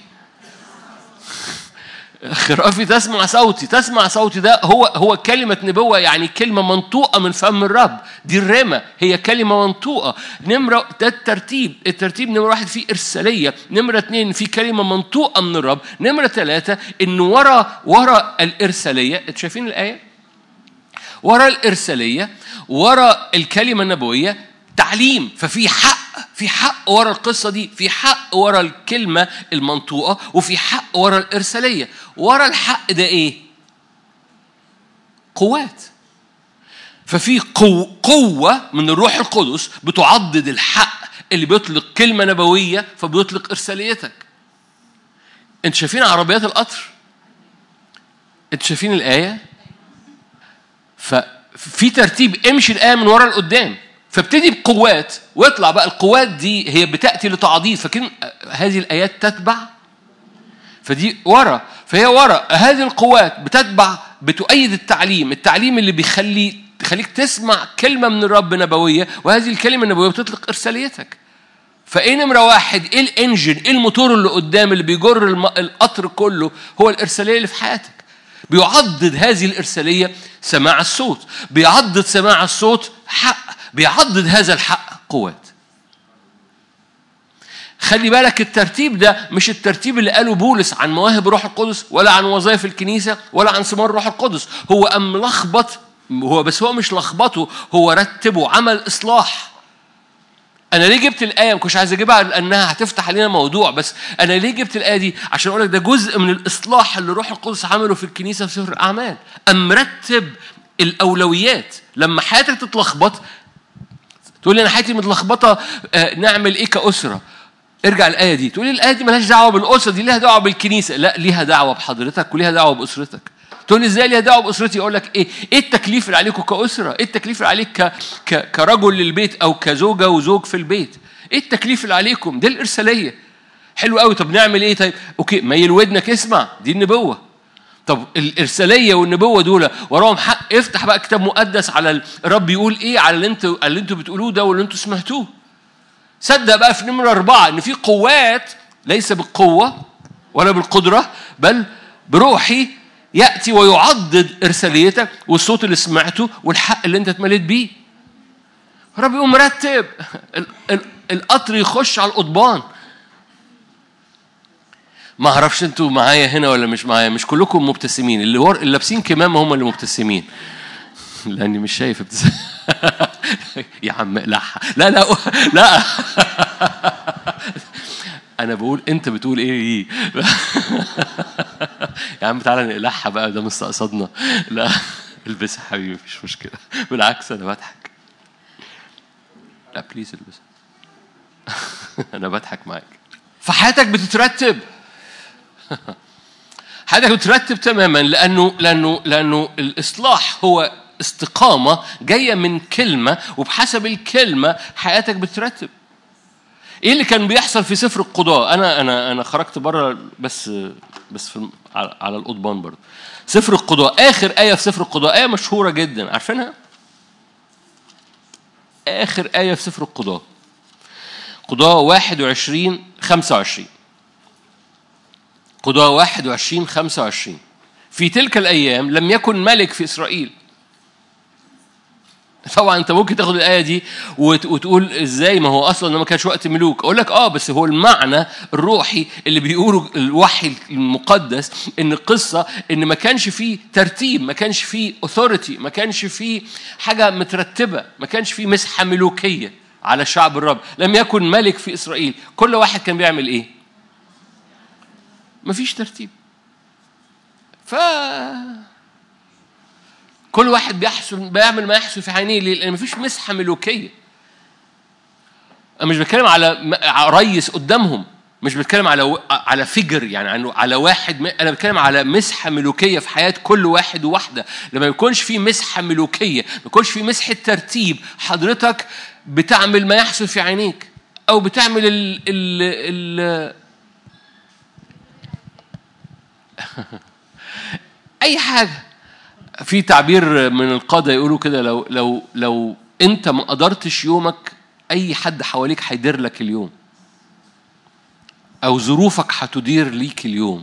خرافي تسمع صوتي تسمع صوتي ده هو هو كلمة نبوة يعني كلمة منطوقة من فم الرب دي الرمة هي كلمة منطوقة نمرة ده الترتيب الترتيب نمرة واحد فيه إرسالية نمرة اتنين في كلمة منطوقة من الرب نمرة ثلاثة إن ورا ورا الإرسالية انتوا شايفين الآية؟ ورا الإرسالية ورا الكلمة النبوية تعليم ففي حق في حق ورا القصة دي في حق ورا الكلمة المنطوقة وفي حق ورا الإرسالية ورا الحق ده إيه؟ قوات ففي قو قوة من الروح القدس بتعضد الحق اللي بيطلق كلمة نبوية فبيطلق إرساليتك انتوا شايفين عربيات القطر انتوا شايفين الآية ففي ترتيب امشي الآية من ورا لقدام فابتدي بقوات واطلع بقى القوات دي هي بتاتي لتعضيد فكن هذه الايات تتبع فدي ورا فهي ورا هذه القوات بتتبع بتؤيد التعليم التعليم اللي بيخلي تخليك تسمع كلمة من الرب نبوية وهذه الكلمة النبوية بتطلق إرساليتك فايه نمرة واحد ايه الانجن ايه الموتور اللي قدام اللي بيجر الم... القطر كله هو الارسالية اللي في حياتك بيعضد هذه الارسالية سماع الصوت بيعضد سماع الصوت حق بيعضد هذا الحق قوات خلي بالك الترتيب ده مش الترتيب اللي قاله بولس عن مواهب روح القدس ولا عن وظائف الكنيسة ولا عن ثمار روح القدس هو أم لخبط هو بس هو مش لخبطه هو رتبه عمل إصلاح أنا ليه جبت الآية ما كنتش عايز أجيبها لأنها هتفتح علينا موضوع بس أنا ليه جبت الآية دي عشان أقول لك ده جزء من الإصلاح اللي روح القدس عمله في الكنيسة في سفر الأعمال أم مرتب الأولويات لما حياتك تتلخبط تقول لي أنا حياتي متلخبطة آه، نعمل إيه كأسرة ارجع الآية دي تقول لي الآية دي ملهاش دعوة بالأسرة دي ليها دعوة بالكنيسة لا ليها دعوة بحضرتك وليها دعوة بأسرتك تقول لي ازاي ليها دعوه باسرتي اقول لك ايه ايه التكليف اللي عليكم كاسره ايه التكليف اللي عليك ك... ك... كرجل للبيت او كزوجه وزوج في البيت ايه التكليف اللي عليكم دي الارساليه حلو قوي طب نعمل ايه طيب اوكي ميل ودنك اسمع دي النبوه طب الارساليه والنبوه دول وراهم حق افتح بقى كتاب مقدس على الرب يقول ايه على اللي انتوا اللي انتوا بتقولوه ده واللي انتوا سمعتوه صدق بقى في نمرة أربعة إن في قوات ليس بالقوة ولا بالقدرة بل بروحي يأتي ويعضد إرساليتك والصوت اللي سمعته والحق اللي أنت اتمليت بيه. رب يقوم مرتب ال- ال- القطر يخش على القضبان. ما اعرفش انتوا معايا هنا ولا مش معايا مش كلكم مبتسمين اللي ور... اللي لابسين كمامه هم اللي مبتسمين لاني مش شايف ابتسام يا عم اقلعها لا لا لا انا بقول انت بتقول ايه ايه يا عم تعالى نقلعها بقى ده مستقصدنا لا البسها حبيبي مفيش مشكله بالعكس انا بضحك لا بليز البسها انا بضحك معاك فحياتك بتترتب حياتك بترتب تماما لانه لانه لانه الاصلاح هو استقامه جايه من كلمه وبحسب الكلمه حياتك بترتب ايه اللي كان بيحصل في سفر القضاء انا انا انا خرجت بره بس بس في الم- على على القضبان برضه سفر القضاء اخر ايه في سفر القضاء ايه مشهوره جدا عارفينها اخر ايه في سفر القضاء قضاء 21 25 قضاء 21 25 في تلك الايام لم يكن ملك في اسرائيل طبعا انت ممكن تاخد الايه دي وت- وتقول ازاي ما هو اصلا ما كانش وقت ملوك اقول لك اه بس هو المعنى الروحي اللي بيقوله الوحي المقدس ان القصه ان ما كانش فيه ترتيب ما كانش فيه اوثوريتي ما كانش فيه حاجه مترتبه ما كانش فيه مسحه ملوكيه على شعب الرب لم يكن ملك في اسرائيل كل واحد كان بيعمل ايه مفيش ترتيب ف كل واحد بيحسن بيعمل ما يحسن في عينيه ليه؟ لان مفيش مسحه ملوكيه انا مش بتكلم على م- على ريس قدامهم مش بتكلم على و- على فجر يعني عنه على واحد م- انا بتكلم على مسحه ملوكيه في حياه كل واحد وواحده لما يكونش في مسحه ملوكيه ما يكونش في مسحه ترتيب حضرتك بتعمل ما يحسن في عينيك او بتعمل ال ال ال اي حاجه في تعبير من القادة يقولوا كده لو لو لو انت ما قدرتش يومك اي حد حواليك هيدير لك اليوم او ظروفك هتدير ليك اليوم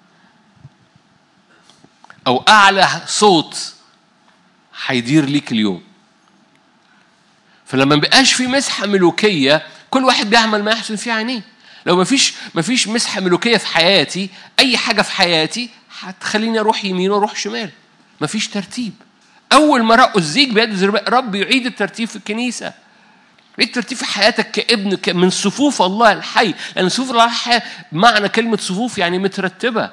او اعلى صوت هيدير ليك اليوم فلما ما بقاش في مسحه ملوكيه كل واحد بيعمل ما يحسن في عينيه لو ما فيش ما فيش مسحه ملوكيه في حياتي اي حاجه في حياتي هتخليني اروح يمين واروح شمال ما فيش ترتيب اول ما رأوا الزيج بيد زرباء رب يعيد الترتيب في الكنيسه يعيد الترتيب في حياتك كابن ك- من صفوف الله الحي لان صفوف الله الحي معنى كلمه صفوف يعني مترتبه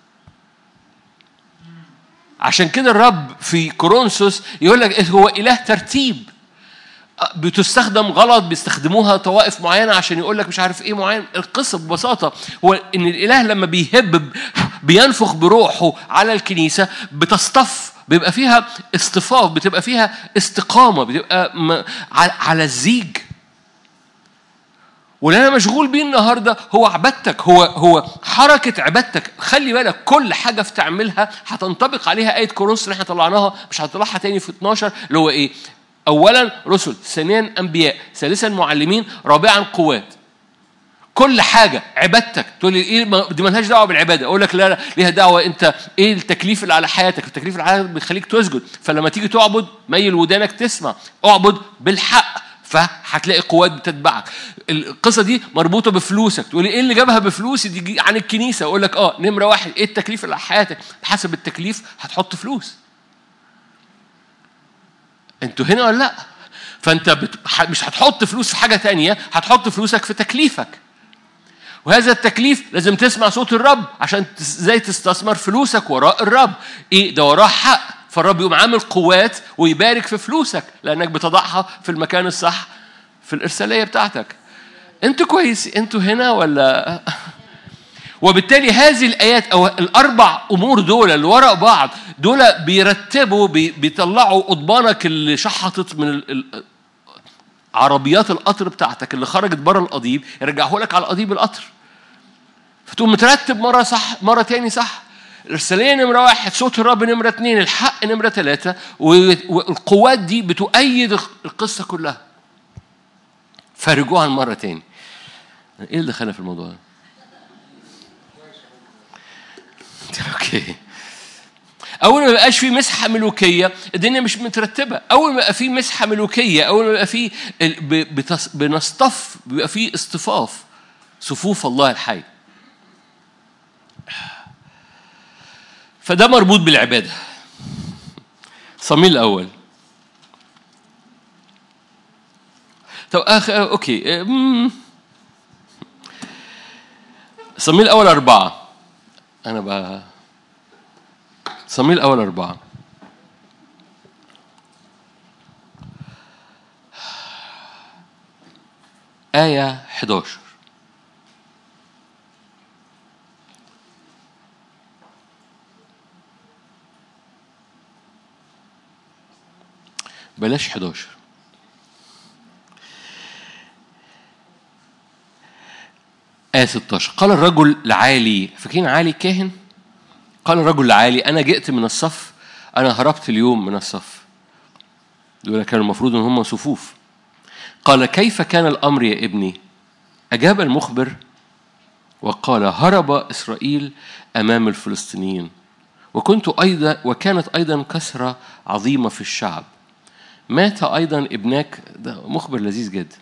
عشان كده الرب في كورنثوس يقول لك هو اله ترتيب بتستخدم غلط بيستخدموها طوائف معينه عشان يقول لك مش عارف ايه معين القصه ببساطه هو ان الاله لما بيهب بينفخ بروحه على الكنيسه بتصطف بيبقى فيها اصطفاف بتبقى فيها استقامه بتبقى م- على على الزيج واللي انا مشغول بيه النهارده هو عبادتك هو هو حركه عبادتك خلي بالك كل حاجه في تعملها هتنطبق عليها ايه كورنثوس اللي احنا طلعناها مش هنطلعها تاني في 12 اللي هو ايه اولا رسل ثانيا انبياء ثالثا معلمين رابعا قوات كل حاجه عبادتك تقول لي ايه ما- دي مالهاش دعوه بالعباده اقول لك لا لا ليها دعوه انت ايه التكليف اللي على حياتك التكليف اللي على حياتك بيخليك تسجد فلما تيجي تعبد ميل ودانك تسمع اعبد بالحق فهتلاقي قوات بتتبعك القصه دي مربوطه بفلوسك تقول لي ايه اللي جابها بفلوسي دي جي- عن الكنيسه اقول لك اه نمره واحد ايه التكليف اللي على حياتك حسب التكليف هتحط فلوس انتوا هنا ولا لا فانت بت... ح- مش هتحط فلوس في حاجه تانية هتحط فلوسك في تكليفك وهذا التكليف لازم تسمع صوت الرب عشان تس- ازاي تستثمر فلوسك وراء الرب ايه ده وراه حق فالرب يقوم عامل قوات ويبارك في فلوسك لانك بتضعها في المكان الصح في الارساليه بتاعتك انتوا كويس انتوا هنا ولا وبالتالي هذه الايات او الاربع امور دول اللي وراء بعض دول بيرتبوا بي- بيطلعوا قضبانك اللي شحطت من ال- ال- عربيات القطر بتاعتك اللي خرجت بره القضيب يرجعه لك على قضيب القطر فتقوم مترتب مرة صح مرة تاني صح الإرسالية نمرة واحد صوت الرب نمرة اتنين الحق نمرة ثلاثة و- والقوات دي بتؤيد القصة كلها فرجوها مرة تاني ايه اللي دخلنا في الموضوع ده؟ اوكي اول ما يبقاش في مسحه ملوكيه الدنيا مش مترتبه اول ما يبقى في مسحه ملوكيه اول ما يبقى في ال- ب- بتص- بنصطف بيبقى في اصطفاف صفوف الله الحي فده مربوط بالعباده صميل الاول طب أخ... اوكي أمم. صميل الاول اربعه انا بقى صميل الاول اربعه آية 11 بلاش 11 آية 16 قال الرجل لعالي فاكرين عالي كاهن قال الرجل لعالي أنا جئت من الصف أنا هربت اليوم من الصف دول كانوا المفروض إن هم صفوف قال كيف كان الأمر يا ابني أجاب المخبر وقال هرب إسرائيل أمام الفلسطينيين وكنت أيضا وكانت أيضا كسرة عظيمة في الشعب مات أيضا ابناك ده مخبر لذيذ جدا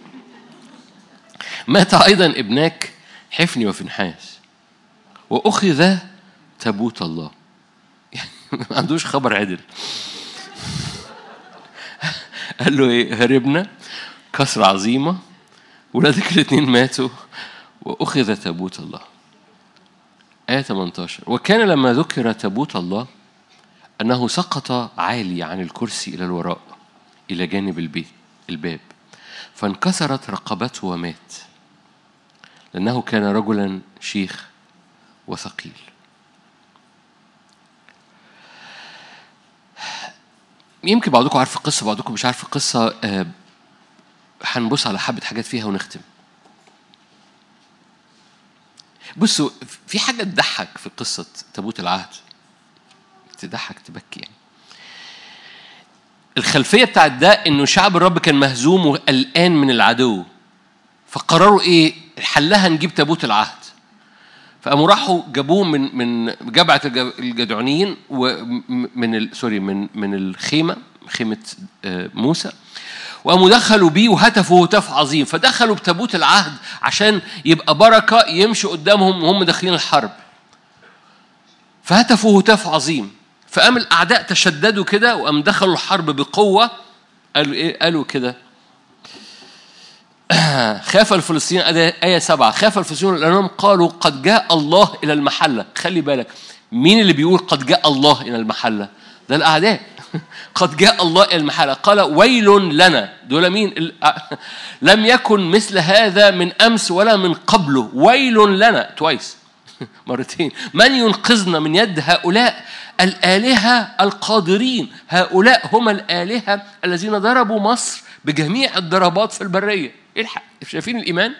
مات أيضا ابناك حفني وفنحاس وأخذ تابوت الله يعني ما عندوش خبر عدل قال له ايه هربنا كسرة عظيمة ولادك الاثنين ماتوا وأخذ تابوت الله آية 18 وكان لما ذكر تابوت الله أنه سقط عالي عن الكرسي إلى الوراء إلى جانب البيت الباب فانكسرت رقبته ومات لأنه كان رجلا شيخ وثقيل يمكن بعضكم عارف القصة بعضكم مش عارف القصة آه، هنبص على حبة حاجات فيها ونختم بصوا في حاجة تضحك في قصة تابوت العهد تضحك تبكي يعني الخلفية بتاعت ده إنه شعب الرب كان مهزوم وقلقان من العدو فقرروا إيه حلها نجيب تابوت العهد فقاموا راحوا جابوه من من جبعة الج- الجدعونيين ومن ال- سوري من من الخيمة خيمة آه، موسى وقاموا دخلوا بيه وهتفوا هتاف عظيم فدخلوا بتابوت العهد عشان يبقى بركة يمشي قدامهم وهم داخلين الحرب فهتفوا هتاف عظيم فقام الأعداء تشددوا كده وقام دخلوا الحرب بقوة قالوا إيه قالوا كده خاف الفلسطينيين آية- آية سبعة خاف الفلسطينيون لأنهم قالوا قد جاء الله إلى المحلة خلي بالك مين اللي بيقول قد جاء الله إلى المحلة ده الأعداء قد جاء الله إلى المحلة قال ويل لنا دول مين ال- لم يكن مثل هذا من أمس ولا من قبله ويل لنا توايس مرتين من ينقذنا من يد هؤلاء الآلهة القادرين هؤلاء هم الآلهة الذين ضربوا مصر بجميع الضربات في البرية الحق شايفين الايمان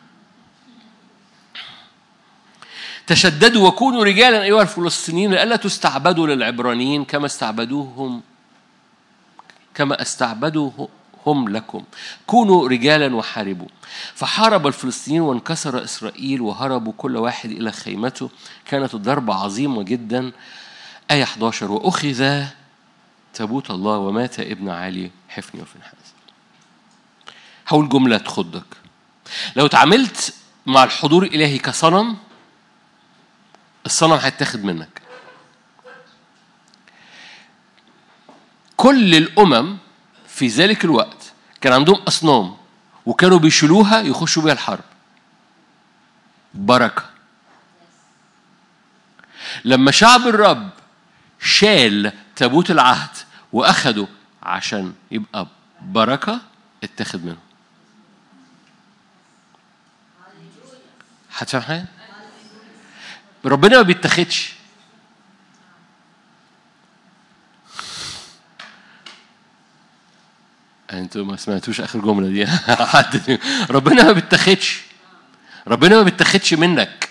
تشددوا وكونوا رجالا ايها الفلسطينيين لئلا تستعبدوا للعبرانيين كما استعبدوهم كما استعبدوهم لكم كونوا رجالا وحاربوا فحارب الفلسطينيين وانكسر اسرائيل وهربوا كل واحد الى خيمته كانت الضربه عظيمه جدا ايه 11 واخذ تابوت الله ومات ابن علي حفني وفنحاس هقول جمله تخضك لو تعاملت مع الحضور الالهي كصنم الصنم هيتاخد منك كل الامم في ذلك الوقت كان عندهم اصنام وكانوا بيشيلوها يخشوا بيها الحرب بركه لما شعب الرب شال تابوت العهد واخده عشان يبقى بركه اتاخد منه هتفهم حاجه ربنا ما بيتاخدش انتوا ما سمعتوش اخر جمله دي حد ربنا ما بيتاخدش ربنا ما بيتاخدش منك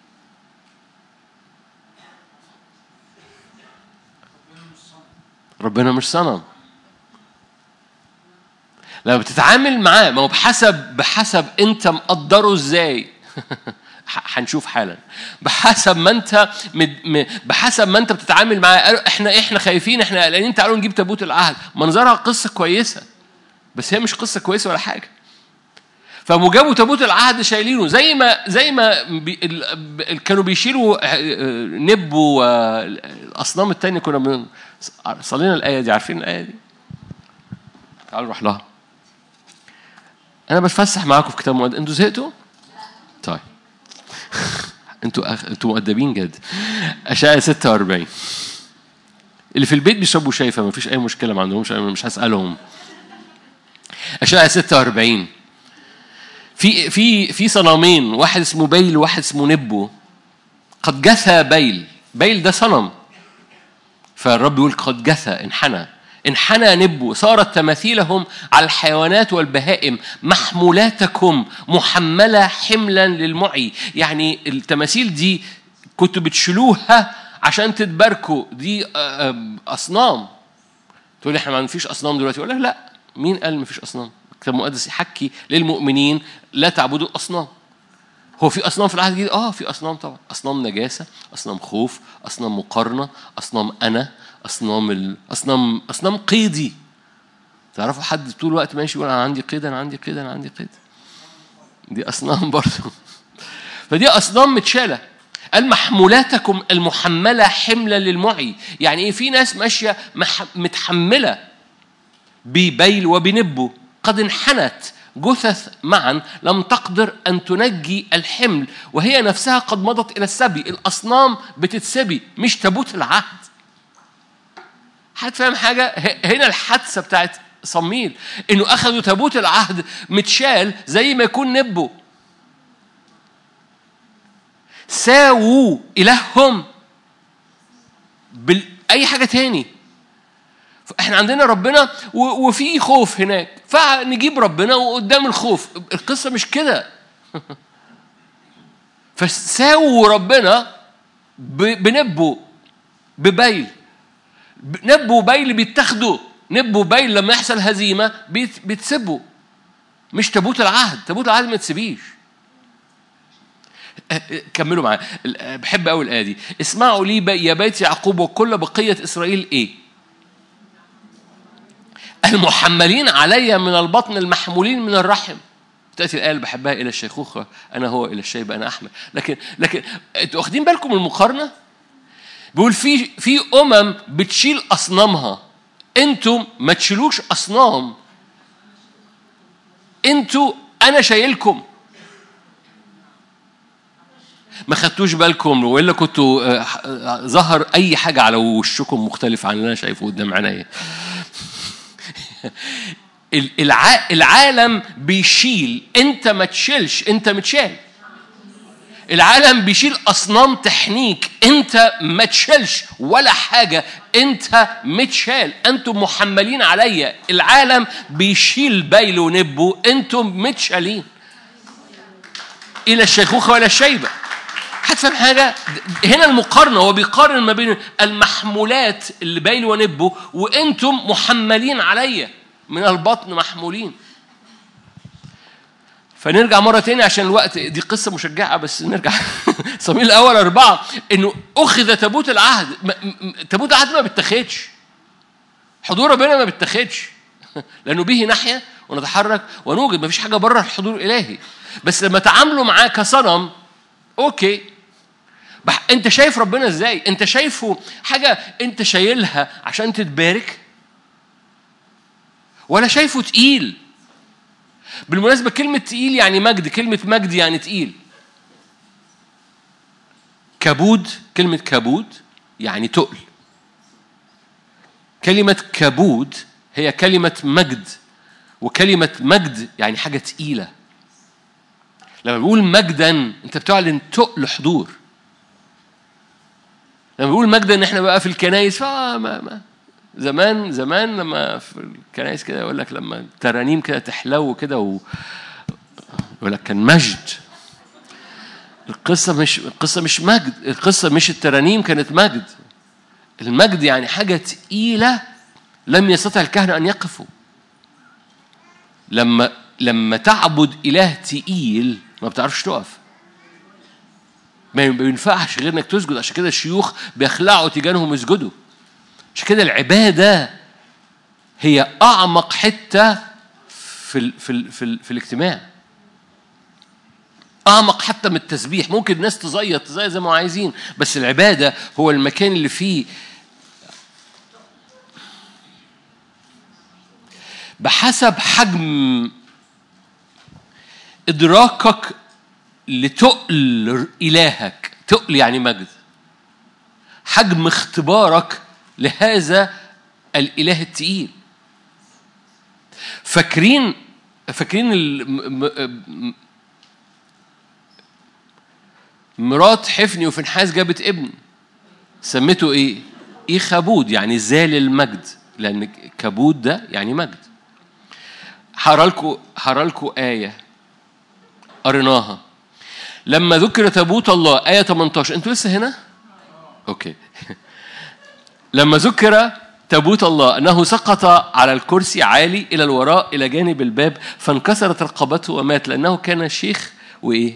ربنا مش صنم لما بتتعامل معاه ما هو بحسب بحسب انت مقدره ازاي هنشوف حالا بحسب ما انت بحسب ما انت بتتعامل معاه احنا احنا خايفين احنا قلقانين تعالوا نجيب تابوت العهد منظرها قصه كويسه بس هي مش قصه كويسه ولا حاجه فقاموا جابوا تابوت العهد شايلينه زي ما زي ما بي ال كانوا بيشيلوا نب والاصنام التانية كنا من صلينا الايه دي عارفين الايه دي تعالوا نروح لها انا بتفسح معاكم في كتاب مقدس انتوا زهقتوا طيب انتوا أخ... انتوا مؤدبين جد اشعياء 46 اللي في البيت بيشربوا شاي فما فيش اي مشكله ما عندهمش مش هسالهم اشعياء 46 في في في صنمين واحد اسمه بيل وواحد اسمه نبو قد جثى بيل بيل ده صنم فالرب يقول قد جثى انحنى انحنى نبو صارت تماثيلهم على الحيوانات والبهائم محمولاتكم محملة حملا للمعي يعني التماثيل دي كنتوا بتشيلوها عشان تتباركوا دي أصنام تقول احنا ما فيش أصنام دلوقتي يقول لك لا مين قال ما فيش أصنام الكتاب المقدس يحكي للمؤمنين لا تعبدوا الأصنام هو في اصنام في العهد الجديد اه في اصنام طبعا اصنام نجاسه اصنام خوف اصنام مقارنه اصنام انا اصنام ال... اصنام اصنام قيدي تعرفوا حد طول الوقت ماشي يقول انا عندي قيد انا عندي قيد انا عندي قيد دي اصنام برضه فدي اصنام متشاله قال محمولاتكم المحمله حملا للمعي يعني ايه في ناس ماشيه مح... متحمله ببيل وبنبه قد انحنت جثث معا لم تقدر أن تنجي الحمل وهي نفسها قد مضت إلى السبي الأصنام بتتسبي مش تابوت العهد حد فاهم حاجة هنا الحادثة بتاعت صميل إنه أخذوا تابوت العهد متشال زي ما يكون نبو ساووا إلههم بأي حاجة تاني احنا عندنا ربنا وفي خوف هناك فنجيب ربنا وقدام الخوف القصه مش كده فساووا ربنا بنبو ببيل نبو وبيل بيتاخدوا نبو وبيل لما يحصل هزيمه بيتسبوا مش تابوت العهد تابوت العهد ما تسيبيش كملوا معايا بحب قوي الايه دي اسمعوا لي يا بيت يعقوب وكل بقيه اسرائيل ايه المحملين علي من البطن المحمولين من الرحم تأتي الآية اللي بحبها إلى الشيخوخة أنا هو إلى الشيب أنا أحمد لكن لكن أنتوا واخدين بالكم من المقارنة؟ بيقول في في أمم بتشيل أصنامها أنتم ما تشيلوش أصنام أنتوا أنا شايلكم ما خدتوش بالكم والا كنتوا ظهر اي حاجه على وشكم مختلف عن اللي انا شايفه قدام عينيا العالم بيشيل انت ما تشيلش انت متشال العالم بيشيل اصنام تحنيك انت ما تشيلش ولا حاجه انت متشال انتم محملين عليا العالم بيشيل بيل ونبو انتم متشالين الى الشيخوخه ولا الشيبه هتفهم حاجة؟ هنا المقارنة هو بيقارن ما بين المحمولات اللي بيل ونبو وانتم محملين عليا من البطن محمولين فنرجع مرة تاني عشان الوقت دي قصة مشجعة بس نرجع صمويل الأول أربعة إنه أخذ تابوت العهد تابوت العهد ما بيتاخدش حضور ربنا ما بيتاخدش لأنه به نحيا ونتحرك ونوجد ما فيش حاجة بره الحضور الإلهي بس لما تعاملوا معاه كصنم أوكي انت شايف ربنا ازاي انت شايفه حاجه انت شايلها عشان تتبارك ولا شايفه تقيل بالمناسبة كلمة تقيل يعني مجد كلمة مجد يعني تقيل كبود كلمة كبود يعني تقل كلمة كبود هي كلمة مجد وكلمة مجد يعني حاجة تقيلة لما بقول مجدا انت بتعلن تقل حضور لما بقول مجدا ان احنا بقى في الكنايس فما ما زمان زمان لما في الكنائس كده يقول لك لما الترانيم كده تحلو كده و يقول لك كان مجد القصة مش القصة مش مجد القصة مش الترانيم كانت مجد المجد يعني حاجة تقيلة لم يستطع الكهنة أن يقفوا لما لما تعبد إله تقيل ما بتعرفش تقف ما ينفعش غير انك تسجد عشان كده الشيوخ بيخلعوا تيجانهم يسجدوا عشان كده العبادة هي أعمق حتة في ال في ال في, ال في الاجتماع أعمق حتى من التسبيح ممكن الناس تزيط تزيط زي ما عايزين بس العبادة هو المكان اللي فيه بحسب حجم إدراكك لتقل إلهك تقل يعني مجد حجم اختبارك لهذا الإله التقيل فاكرين فاكرين مرات حفني وفنحاس جابت ابن سميته ايه؟ ايه خبود يعني زال المجد لان كبود ده يعني مجد هقرا لكم هقرا لكم ايه قريناها لما ذكر تابوت الله ايه 18 انتوا لسه هنا؟ اوكي لما ذكر تابوت الله أنه سقط على الكرسي عالي إلى الوراء إلى جانب الباب فانكسرت رقبته ومات لأنه كان شيخ وإيه؟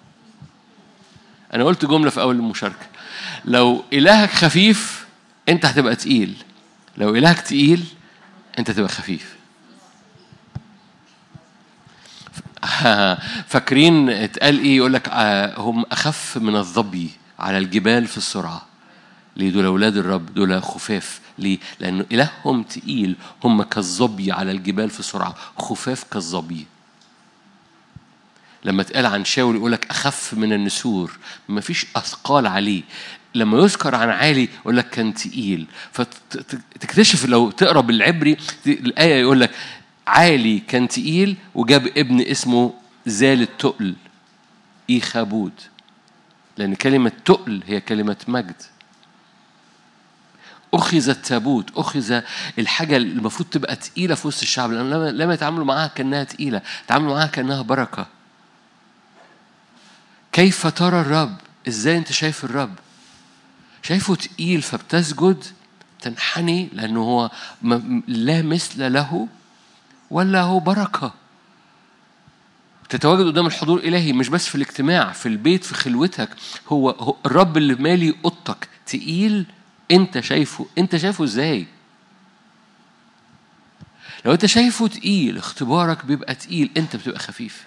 أنا قلت جملة في أول المشاركة لو إلهك خفيف أنت هتبقى تقيل لو إلهك تقيل أنت هتبقى خفيف فاكرين اتقال ايه يقول لك آه، هم اخف من الظبي على الجبال في السرعه ليه دول أولاد الرب دول خفاف ليه؟ لأنه إلههم تقيل هم كالظبي على الجبال في سرعة خفاف كالظبي لما اتقال عن شاول يقول لك أخف من النسور ما فيش أثقال عليه لما يذكر عن عالي يقول لك كان تقيل فتكتشف لو تقرا بالعبري الآية يقول لك عالي كان تقيل وجاب ابن اسمه زال التقل إيخابود لأن كلمة تقل هي كلمة مجد أخذ التابوت أخذ الحاجة اللي المفروض تبقى تقيلة في وسط الشعب لأن لما يتعاملوا معاها كأنها تقيلة تعاملوا معاها كأنها بركة كيف ترى الرب إزاي أنت شايف الرب شايفه تقيل فبتسجد تنحني لأنه هو لا مثل له ولا هو بركة تتواجد قدام الحضور الإلهي مش بس في الاجتماع في البيت في خلوتك هو, هو الرب اللي مالي أوضتك تقيل انت شايفه انت شايفه ازاي لو انت شايفه تقيل اختبارك بيبقى تقيل انت بتبقى خفيف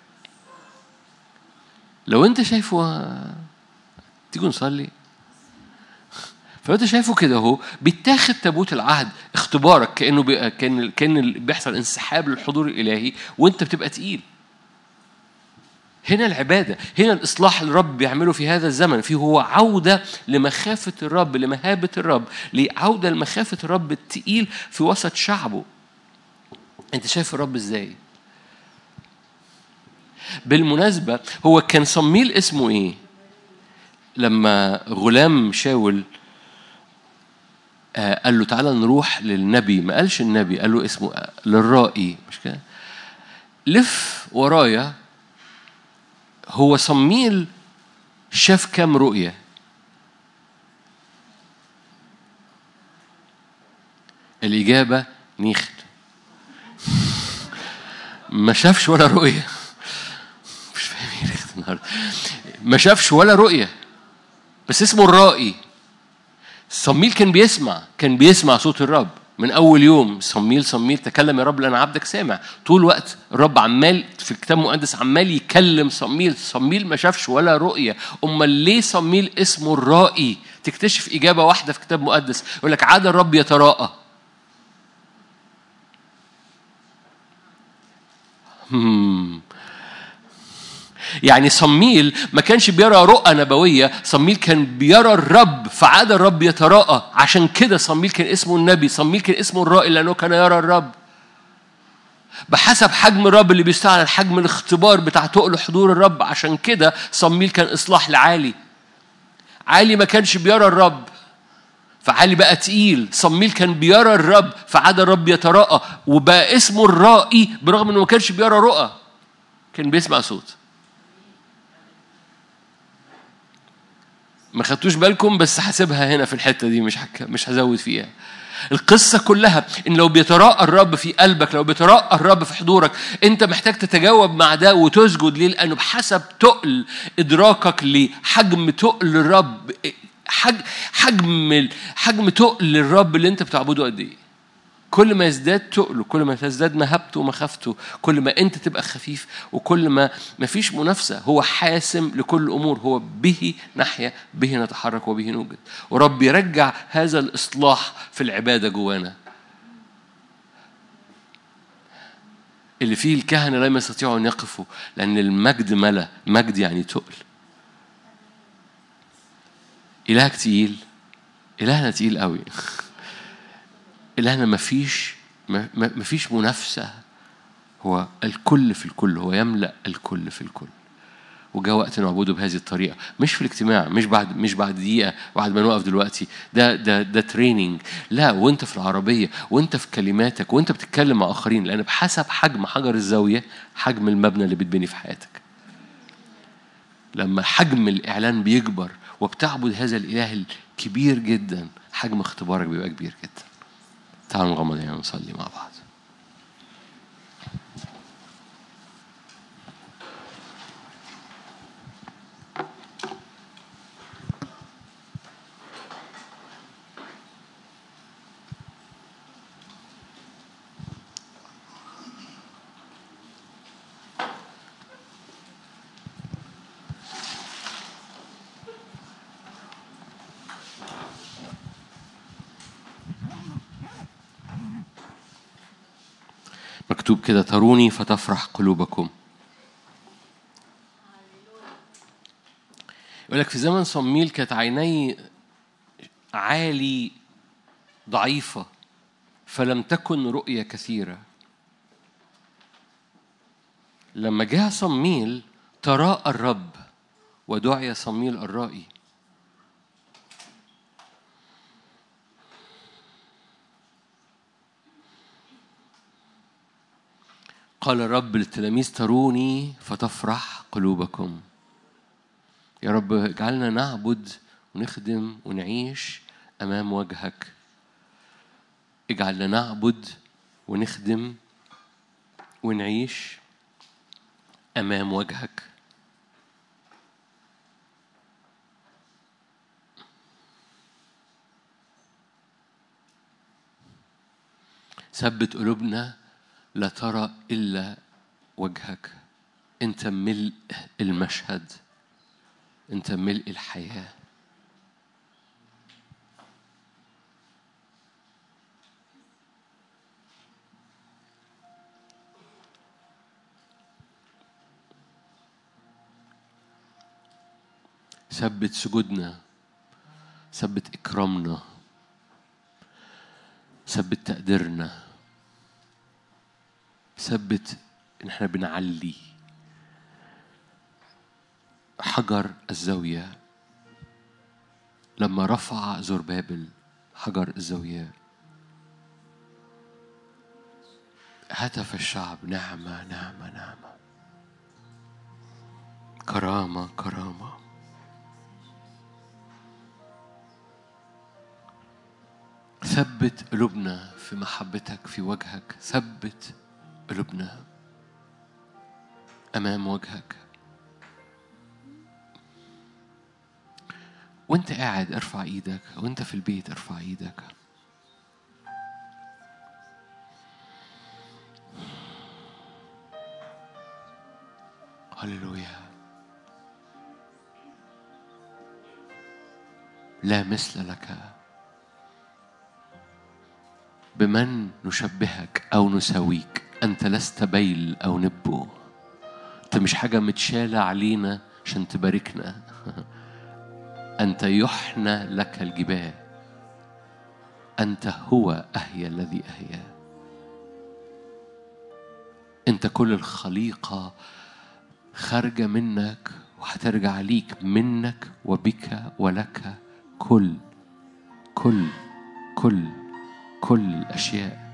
لو انت شايفه تيجوا نصلي فلو انت شايفه كده اهو بيتاخد تابوت العهد اختبارك كانه بي... كان كان بيحصل انسحاب للحضور الالهي وانت بتبقى تقيل هنا العبادة هنا الإصلاح اللي الرب بيعمله في هذا الزمن فيه هو عودة لمخافة الرب لمهابة الرب لعودة لمخافة الرب التقيل في وسط شعبه أنت شايف الرب إزاي؟ بالمناسبة هو كان صميل اسمه ايه لما غلام شاول آه، قال له تعالى نروح للنبي ما قالش النبي قال له اسمه آه، للرائي مش كده لف ورايا هو صميل شاف كام رؤية الإجابة نيخت ما شافش ولا رؤية مش فاهم ايه نيخت النهارده ما شافش ولا رؤية بس اسمه الرائي صميل كان بيسمع كان بيسمع صوت الرب من اول يوم صميل صميل تكلم يا رب لان عبدك سامع طول الوقت الرب عمال في الكتاب المقدس عمال يكلم صميل صميل ما شافش ولا رؤيه امال ليه صميل اسمه الرائي تكتشف اجابه واحده في الكتاب المقدس يقول لك عاد الرب يتراءى هم. يعني صميل ما كانش بيرى رؤى نبوية صميل كان بيرى الرب فعاد الرب يتراءى عشان كده صميل كان اسمه النبي صميل كان اسمه الرائي لأنه كان يرى الرب بحسب حجم الرب اللي بيستعلن حجم الاختبار بتاع تقل حضور الرب عشان كده صميل كان إصلاح لعالي عالي ما كانش بيرى الرب فعالي بقى تقيل صميل كان بيرى الرب فعاد الرب يتراءى وبقى اسمه الرائي برغم انه ما كانش بيرى رؤى كان بيسمع صوت ما خدتوش بالكم بس هسيبها هنا في الحته دي مش حك... مش هزود فيها القصة كلها إن لو بيتراءى الرب في قلبك لو بيتراءى الرب في حضورك أنت محتاج تتجاوب مع ده وتسجد ليه لأنه بحسب تقل إدراكك لحجم تقل الرب حجم حجم حجم تقل الرب اللي أنت بتعبده قد إيه كل ما يزداد تقله كل ما تزداد مهابته ومخافته كل ما انت تبقى خفيف وكل ما ما فيش منافسه هو حاسم لكل الامور هو به نحيا به نتحرك وبه نوجد ورب يرجع هذا الاصلاح في العباده جوانا اللي فيه الكهنه لا يستطيعوا ان يقفوا لان المجد ملا مجد يعني تقل الهك تقيل الهنا تقيل قوي إلهنا مفيش مفيش منافسة هو الكل في الكل هو يملأ الكل في الكل وجاء وقت نعبده بهذه الطريقة مش في الاجتماع مش بعد مش بعد دقيقة بعد ما نوقف دلوقتي ده ده ده تريننج لا وانت في العربية وانت في كلماتك وانت بتتكلم مع آخرين لأن بحسب حجم حجر الزاوية حجم المبنى اللي بتبني في حياتك لما حجم الإعلان بيكبر وبتعبد هذا الإله الكبير جدا حجم اختبارك بيبقى كبير جدا تعالوا نغمض عينينا ونصلي مع بعض مكتوب كده تروني فتفرح قلوبكم يقول لك في زمن صميل كانت عيني عالي ضعيفة فلم تكن رؤية كثيرة لما جاء صميل تراءى الرب ودعي صميل الرائي قال الرب للتلاميذ تروني فتفرح قلوبكم يا رب اجعلنا نعبد ونخدم ونعيش امام وجهك اجعلنا نعبد ونخدم ونعيش امام وجهك ثبت قلوبنا لا ترى إلا وجهك أنت ملء المشهد أنت ملء الحياة ثبت سجودنا ثبت إكرامنا ثبت تقديرنا ثبت ان احنا بنعلي حجر الزاوية لما رفع زربابل حجر الزاوية هتف الشعب نعمة نعمة نعمة كرامة كرامة ثبت قلوبنا في محبتك في وجهك ثبت قلوبنا أمام وجهك وانت قاعد ارفع ايدك وانت في البيت ارفع ايدك هللويا لا مثل لك بمن نشبهك او نساويك انت لست بيل او نبو انت مش حاجه متشاله علينا عشان تباركنا انت يحنى لك الجبال انت هو اهيا الذي اهيا انت كل الخليقه خارجه منك وهترجع ليك منك وبك ولك كل كل كل كل الاشياء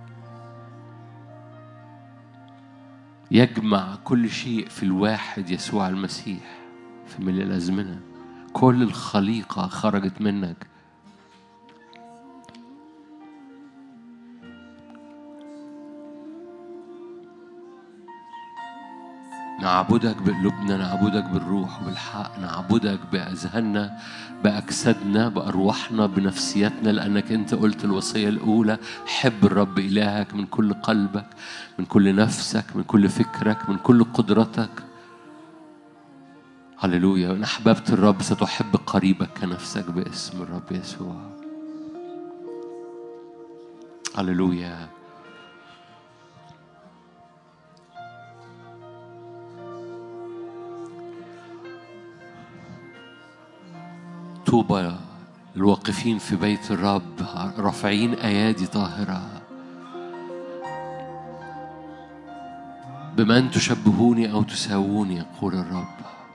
يجمع كل شيء في الواحد يسوع المسيح في ملء الازمنه كل الخليقه خرجت منك نعبدك بقلوبنا نعبدك بالروح وبالحق نعبدك بأذهاننا بأجسادنا بأرواحنا بنفسيتنا لأنك أنت قلت الوصية الأولى حب الرب إلهك من كل قلبك من كل نفسك من كل فكرك من كل قدرتك هللويا إن أحببت الرب ستحب قريبك كنفسك باسم الرب يسوع هللويا طوبى الواقفين في بيت الرب رافعين ايادي طاهره بمن تشبهوني او تساووني يقول الرب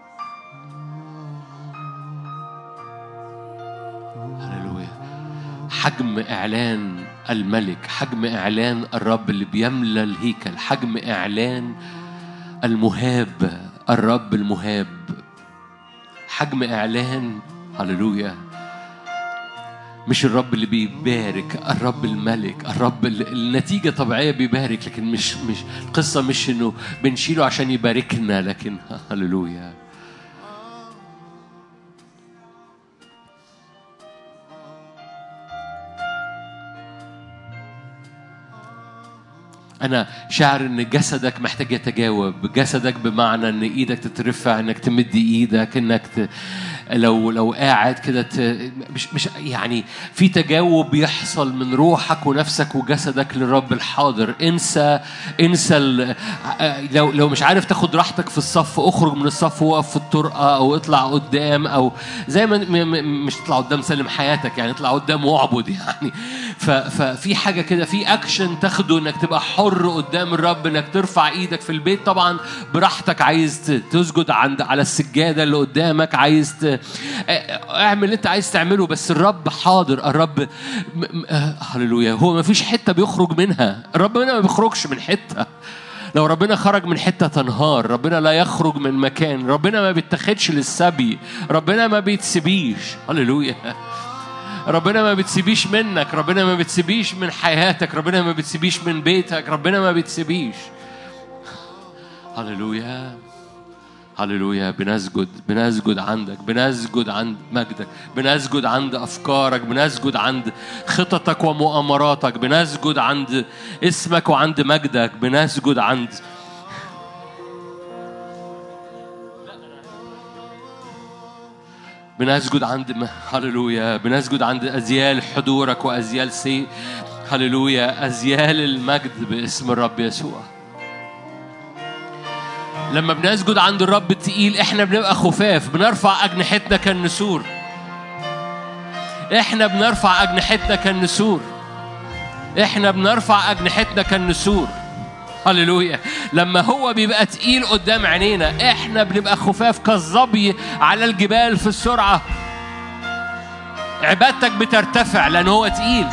هللويا حجم اعلان الملك حجم اعلان الرب اللي بيملى الهيكل حجم اعلان المهاب الرب المهاب حجم اعلان هللويا مش الرب اللي بيبارك الرب الملك الرب اللي النتيجة طبيعية بيبارك لكن مش مش القصة مش انه بنشيله عشان يباركنا لكن هللويا أنا شاعر إن جسدك محتاج يتجاوب، جسدك بمعنى إن إيدك تترفع، إنك تمد إيدك، إنك ت... لو لو قاعد كده ت... مش مش يعني في تجاوب بيحصل من روحك ونفسك وجسدك للرب الحاضر، انسى انسى ال... لو لو مش عارف تاخد راحتك في الصف اخرج من الصف وقف في الطرقة أو اطلع قدام أو زي ما م... م... مش تطلع قدام سلم حياتك يعني اطلع قدام واعبد يعني ف... ففي حاجة كده في أكشن تاخده إنك تبقى حر حر قدام الرب انك ترفع ايدك في البيت طبعا براحتك عايز تسجد عند على السجاده اللي قدامك عايز ت... اعمل اللي انت عايز تعمله بس الرب حاضر الرب هللويا هو ما فيش حته بيخرج منها الرب هنا ما بيخرجش من حته لو ربنا خرج من حته تنهار ربنا لا يخرج من مكان ربنا ما بيتاخدش للسبي ربنا ما بيتسبيش هللويا ربنا ما بتسيبيش منك ربنا ما بتسيبيش من حياتك ربنا ما بتسيبيش من بيتك ربنا ما بتسيبيش هللويا هللويا بنسجد بنسجد عندك بنسجد عند مجدك بنسجد عند افكارك بنسجد عند خططك ومؤامراتك بنسجد عند اسمك وعند مجدك بنسجد عند بنسجد عند م... هللويا بنسجد عند أزيال حضورك وأزيال سي هللويا أزيال المجد باسم الرب يسوع لما بنسجد عند الرب التقيل احنا بنبقى خفاف بنرفع أجنحتنا كالنسور احنا بنرفع أجنحتنا كالنسور احنا بنرفع أجنحتنا كالنسور هللويا لما هو بيبقى تقيل قدام عينينا احنا بنبقى خفاف كالظبي على الجبال في السرعه عبادتك بترتفع لان هو تقيل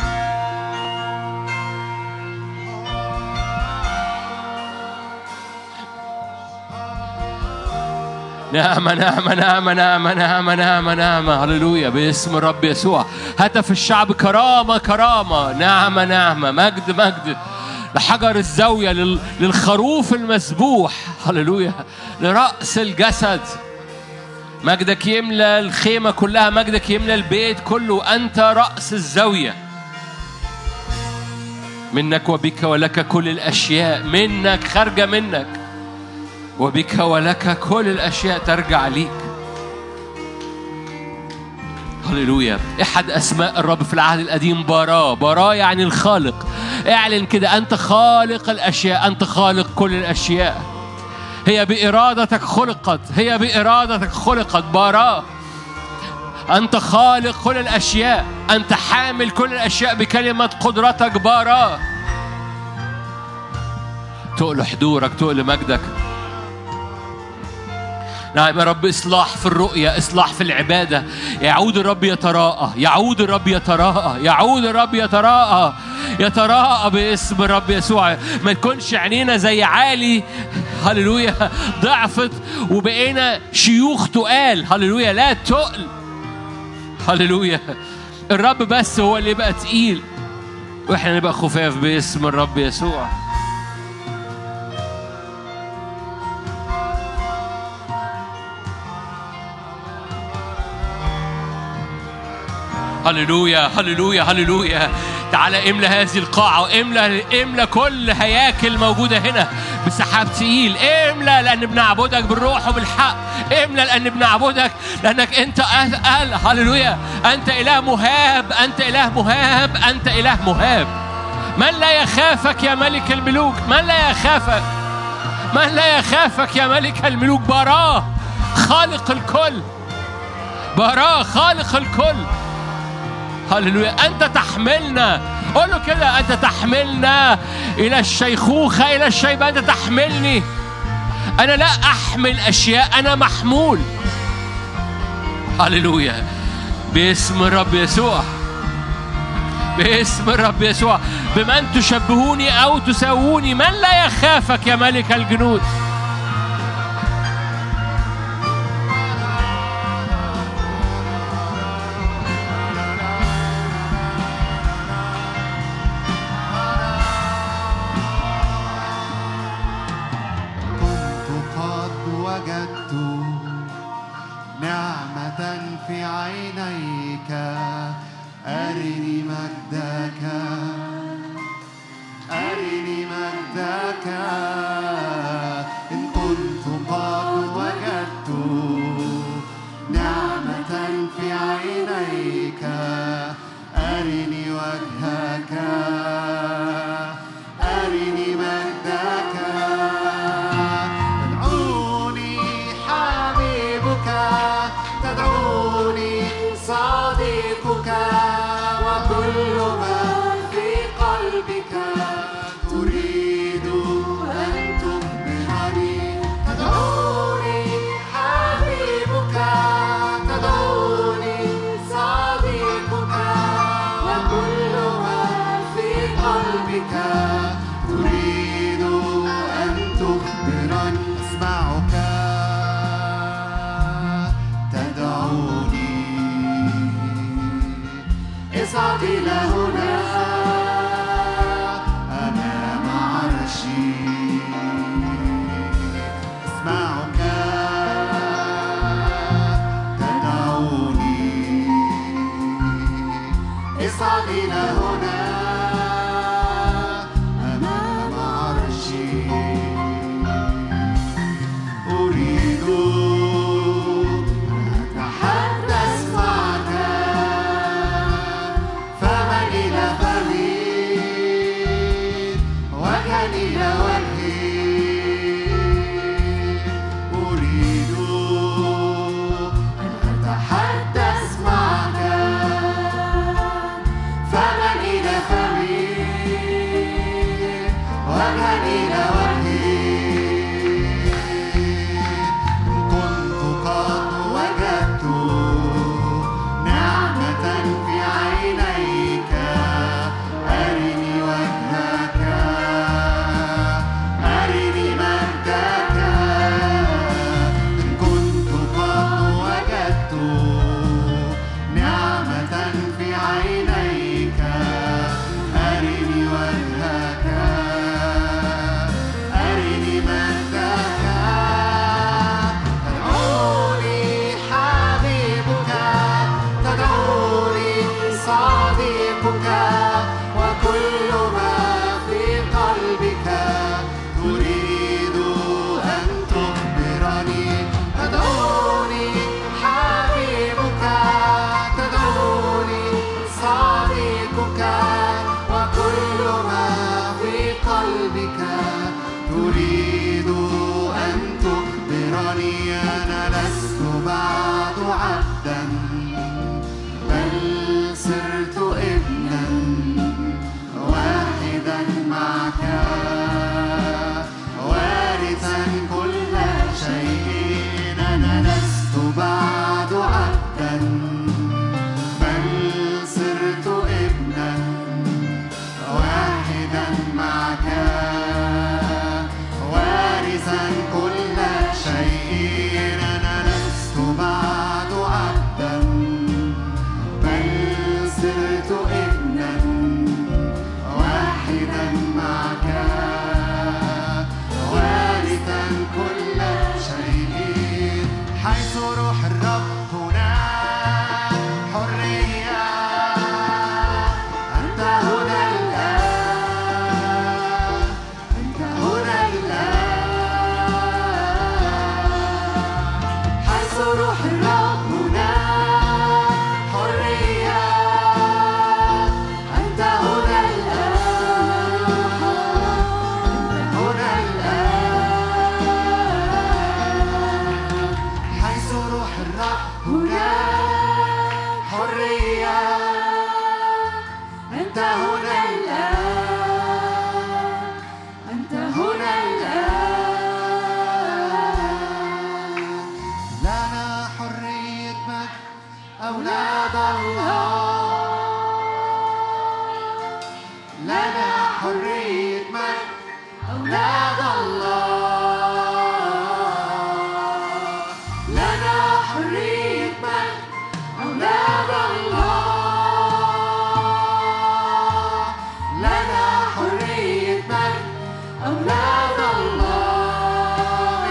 نعمة نعمة نعمة نعمة نعمة نعمة نعمة هللويا باسم الرب يسوع هتف الشعب كرامة كرامة نعمة نعمة مجد مجد لحجر الزاوية للخروف المسبوح هللويا لرأس الجسد مجدك يملى الخيمة كلها مجدك يملى البيت كله أنت رأس الزاوية منك وبك ولك كل الأشياء منك خارجة منك وبك ولك كل الأشياء ترجع ليك هللويا احد اسماء الرب في العهد القديم براه براه يعني الخالق اعلن كده انت خالق الاشياء انت خالق كل الاشياء هي بارادتك خلقت هي بارادتك خلقت براه انت خالق كل الاشياء انت حامل كل الاشياء بكلمه قدرتك براه تقل حضورك تقل مجدك نعم يا رب إصلاح في الرؤية إصلاح في العبادة يعود الرب يتراءى يعود الرب يتراءى يعود الرب يتراءى يتراءى باسم الرب يسوع ما تكونش عينينا زي عالي هللويا ضعفت وبقينا شيوخ تقال هللويا لا تقل هللويا الرب بس هو اللي يبقى تقيل واحنا نبقى خفاف باسم الرب يسوع هللويا هللويا هللويا تعالى املى هذه القاعة واملى املى كل هياكل موجودة هنا بسحاب تقيل املى لأن بنعبدك بالروح وبالحق املى لأن بنعبدك لأنك أنت قال هللويا أنت إله مهاب أنت إله مهاب أنت إله مهاب من لا يخافك يا ملك الملوك من لا يخافك من لا يخافك يا ملك الملوك براه خالق الكل براه خالق الكل هللويا أنت تحملنا قول له كده أنت تحملنا إلى الشيخوخة إلى الشيبة أنت تحملني أنا لا أحمل أشياء أنا محمول هللويا باسم الرب يسوع باسم الرب يسوع بمن تشبهوني أو تساووني من لا يخافك يا ملك الجنود وجهني لوجهك تريد أن تخبرني أنا لست بعد عبدا بل صرت ابنا واحدا معك وارثا كل شيء أنا لست بعد عبدا بل صرت ابنا واحدا معك وارثا كل شيء أنا لست بعد عبدا بل صرت ابنا واحدا معك وارثا كل شيء حيث روح الرب هناك حرية أنت هنا الآن أنت هنا الآن حيث روح الرب هناك حرية أنت هنا الآن هنا الآن حيث روح الرب هناك حرية أنت هنا الآن أنت هنا الآن لنا حرية مجد أولاد الله لنا حرية مجد أولاد الله لنا حرية مجد أولاد الله لنا حرية مجد أولاد الله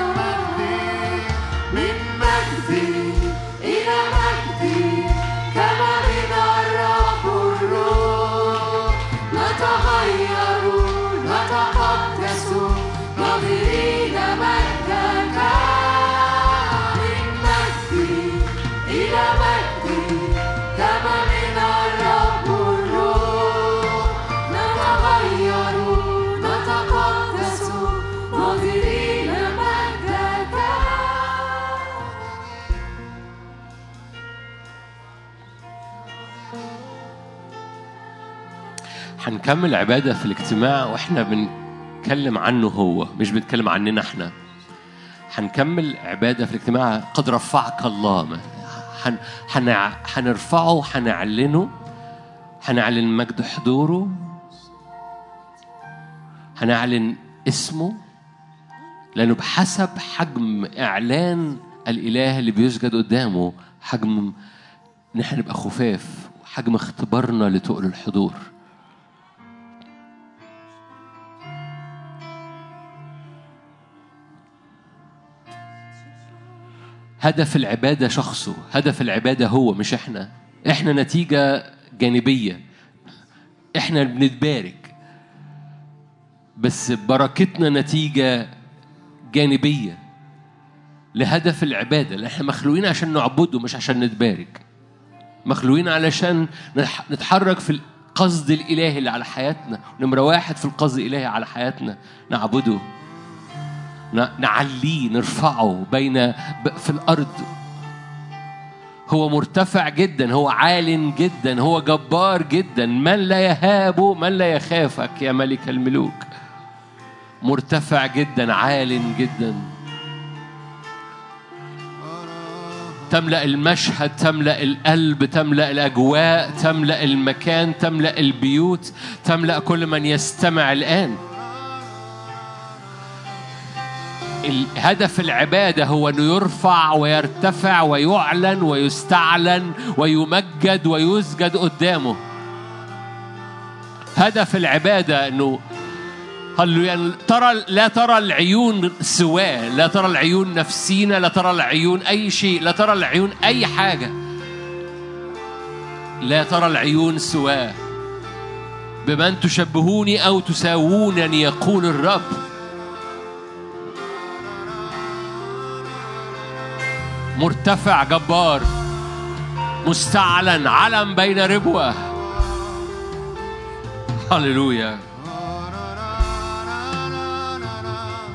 من مجدي من مجدي إلى مجدي كما من الرب الروح نتغير نتقدس ناظرين مجدك من مجدي إلى مجدي كما من الرب الروح نتغير نتقدس ناظرين مجدك هنكمل عبادة في الاجتماع واحنا بنتكلم عنه هو مش بنتكلم عننا احنا هنكمل عبادة في الاجتماع قد رفعك الله ما- هن... هن... هنرفعه هنعلنه هنعلن مجد حضوره هنعلن اسمه لأنه بحسب حجم إعلان الإله اللي بيسجد قدامه حجم إن احنا نبقى خفاف حجم اختبارنا لتقل الحضور هدف العبادة شخصه هدف العبادة هو مش احنا احنا نتيجة جانبية احنا بنتبارك بس بركتنا نتيجة جانبية لهدف العبادة لأن احنا مخلوقين عشان نعبده مش عشان نتبارك مخلوقين علشان نح- نتحرك في القصد الإلهي اللي على حياتنا نمرة واحد في القصد الإلهي على حياتنا نعبده ن- نعليه نرفعه بين ب- في الأرض هو مرتفع جدا هو عال جدا هو جبار جدا من لا يهاب من لا يخافك يا ملك الملوك مرتفع جدا عال جدا تملأ المشهد تملأ القلب تملأ الأجواء تملأ المكان تملأ البيوت تملأ كل من يستمع الآن الهدف العبادة هو أنه يرفع ويرتفع ويعلن ويستعلن ويمجد ويسجد قدامه هدف العبادة أنه هللويا ترى لا ترى العيون سواه لا ترى العيون نفسينا لا ترى العيون أي شيء لا ترى العيون أي حاجة لا ترى العيون سواه بمن تشبهوني أو تساوونني يقول الرب مرتفع جبار مستعلن علم بين ربوة هللويا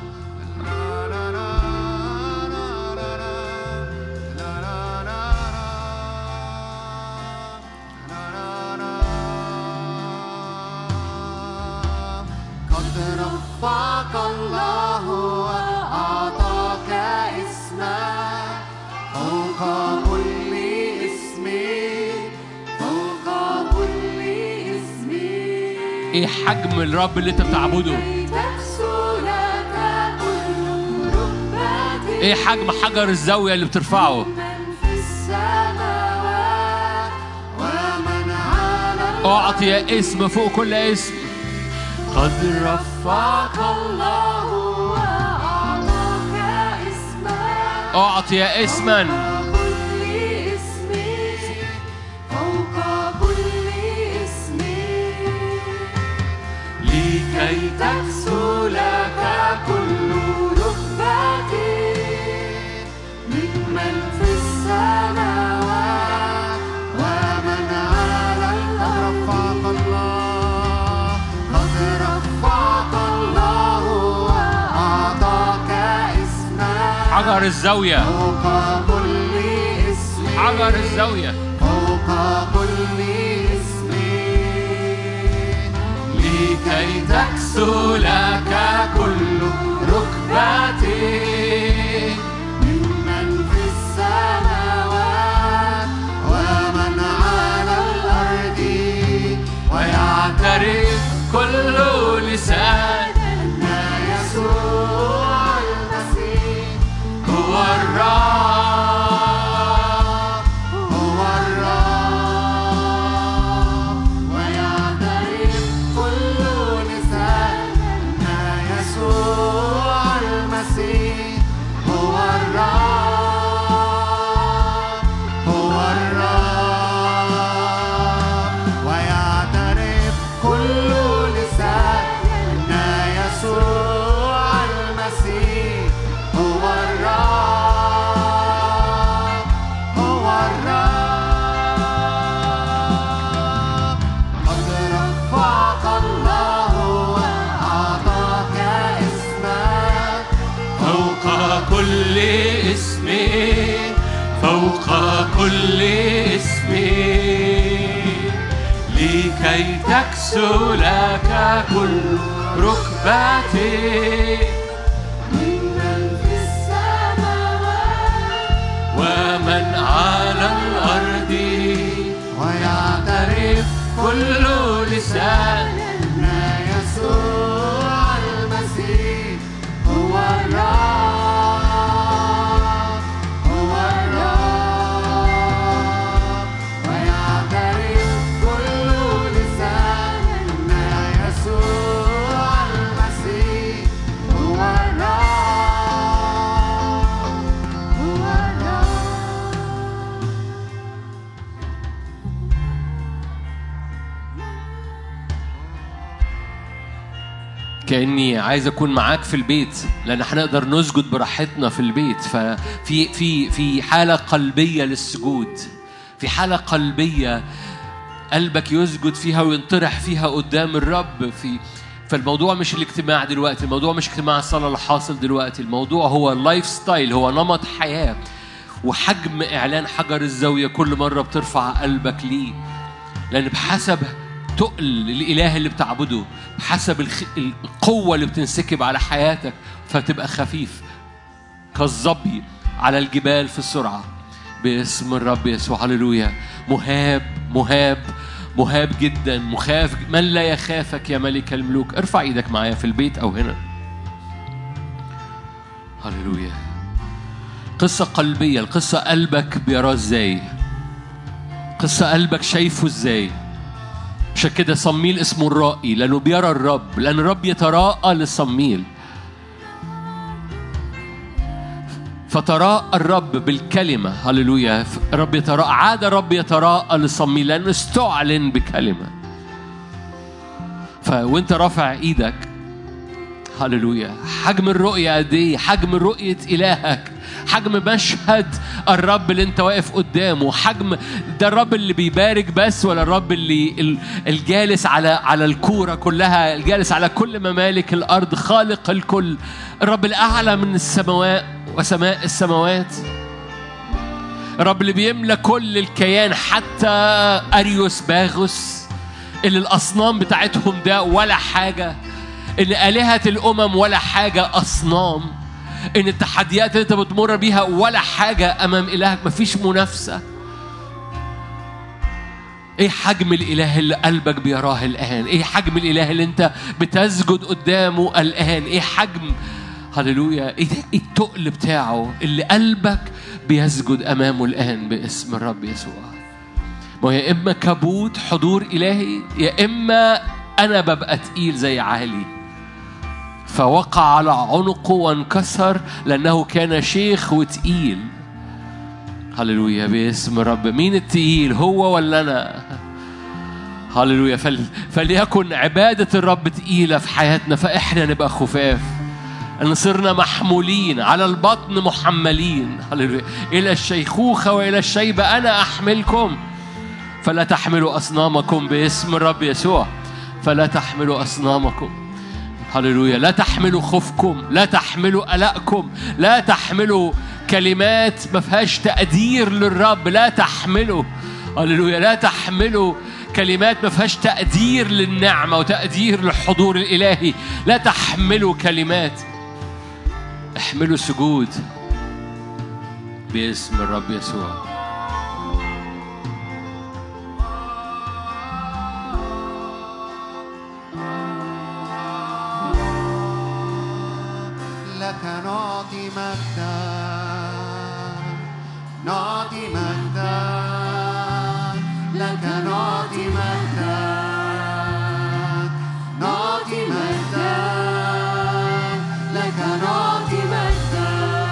قد رفعك الله وأعطاك اسما فوق كل اسم فوق كل اسم ايه حجم الرب اللي انت بتعبده كي تكسو لك كل ركبة ايه حجم حجر الزاوية اللي بترفعه من في السماوات ومن على الأرض اعطي يا اسم فوق كل اسم قد رفعك الله وأعطاك اسما اعطي يا اسما كل اسم فوق كل اسم لكي تكسو لك كل ركبة ممن في السماوات ومن على الأرض رفعك الله قد رفعك الله وأعطاك اسما حجر الزاوية فوق كل اسم حجر الزاوية فوق كل اسم لكي تكسو لك كل ركبة ممن في السماوات ومن على الأرض ويعترف كل لسان أن يسوع المسيح هو الرب هو الرب ويعترف كل لسان أن يسوع المسيح هو الرب هو الرب ويعترف كل لسان أن يسوع المسيح هو الرب هو الرب قد رفعك الله وأعطاك اسمك فوق كل اسم فوق كل اسم لكي تكسو لك كل ركبة ممن في السماوات ومن على الأرض ويعترف كل لسان أن يسوع المسيح هو الرب هو الرب ويعترف كل لسان أن يسوع المسيح هو الرب هو الرب كاني عايز اكون معاك في البيت لان هنقدر نسجد براحتنا في البيت ففي في في حاله قلبيه للسجود في حاله قلبيه قلبك يسجد فيها وينطرح فيها قدام الرب في فالموضوع مش الاجتماع دلوقتي الموضوع مش اجتماع الصلاه اللي حاصل دلوقتي الموضوع هو اللايف ستايل هو نمط حياه وحجم اعلان حجر الزاويه كل مره بترفع قلبك ليه لأن بحسب تقل الإله اللي بتعبده بحسب الخ... القوة اللي بتنسكب على حياتك فتبقى خفيف كالظبي على الجبال في السرعة باسم الرب يسوع هللويا مهاب مهاب مهاب جدا مخاف من لا يخافك يا ملك الملوك ارفع ايدك معايا في البيت او هنا هللويا قصة قلبية القصة قلبك بيراه ازاي قصة قلبك شايفه ازاي عشان كده صميل اسمه الرائي لأنه بيرى الرب لأن الرب يتراءى للصميل فتراءى الرب بالكلمة هللويا الرب يتراءى عاد الرب يتراءى للصميل لأنه استعلن بكلمة فوانت رافع ايدك هللويا حجم الرؤية قد ايه حجم رؤية إلهك حجم مشهد الرب اللي انت واقف قدامه حجم ده الرب اللي بيبارك بس ولا الرب اللي ال- الجالس على على الكورة كلها الجالس على كل ممالك الأرض خالق الكل الرب الأعلى من السماوات وسماء السماوات الرب اللي بيملى كل الكيان حتى أريوس باغوس اللي الأصنام بتاعتهم ده ولا حاجة ان الهه الامم ولا حاجه اصنام ان التحديات اللي انت بتمر بيها ولا حاجه امام الهك مفيش منافسه ايه حجم الاله اللي قلبك بيراه الان ايه حجم الاله اللي انت بتسجد قدامه الان ايه حجم هللويا ايه ده؟ إيه التقل بتاعه اللي قلبك بيسجد امامه الان باسم الرب يسوع ما هو يا اما كبوت حضور الهي يا اما انا ببقى تقيل زي عالي فوقع على عنقه وانكسر لانه كان شيخ وتقيل هللويا باسم الرب مين التقيل هو ولا انا هللويا فل... فليكن عبادة الرب تقيلة في حياتنا فإحنا نبقى خفاف أن صرنا محمولين على البطن محملين هللويا إلى الشيخوخة وإلى الشيبة أنا أحملكم فلا تحملوا أصنامكم باسم الرب يسوع فلا تحملوا أصنامكم هللويا لا تحملوا خوفكم لا تحملوا قلقكم لا تحملوا كلمات ما فيهاش تقدير للرب لا تحملوا هللويا لا تحملوا كلمات ما فيهاش تقدير للنعمة وتقدير للحضور الإلهي لا تحملوا كلمات احملوا سجود باسم الرب يسوع لك نعطي مجدا نعطي مجدا لك نعطي مجدا نعطي مجدا لك نعطي مجدا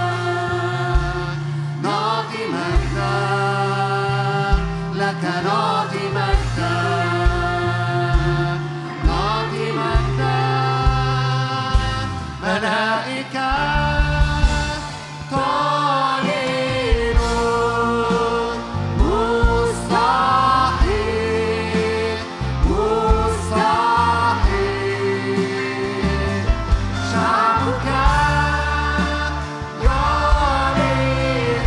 نعطي مجدا لك نعطي مجدا نعطي مجدا ملائكة تعلن مستحيل مستحيل شعبك يعلن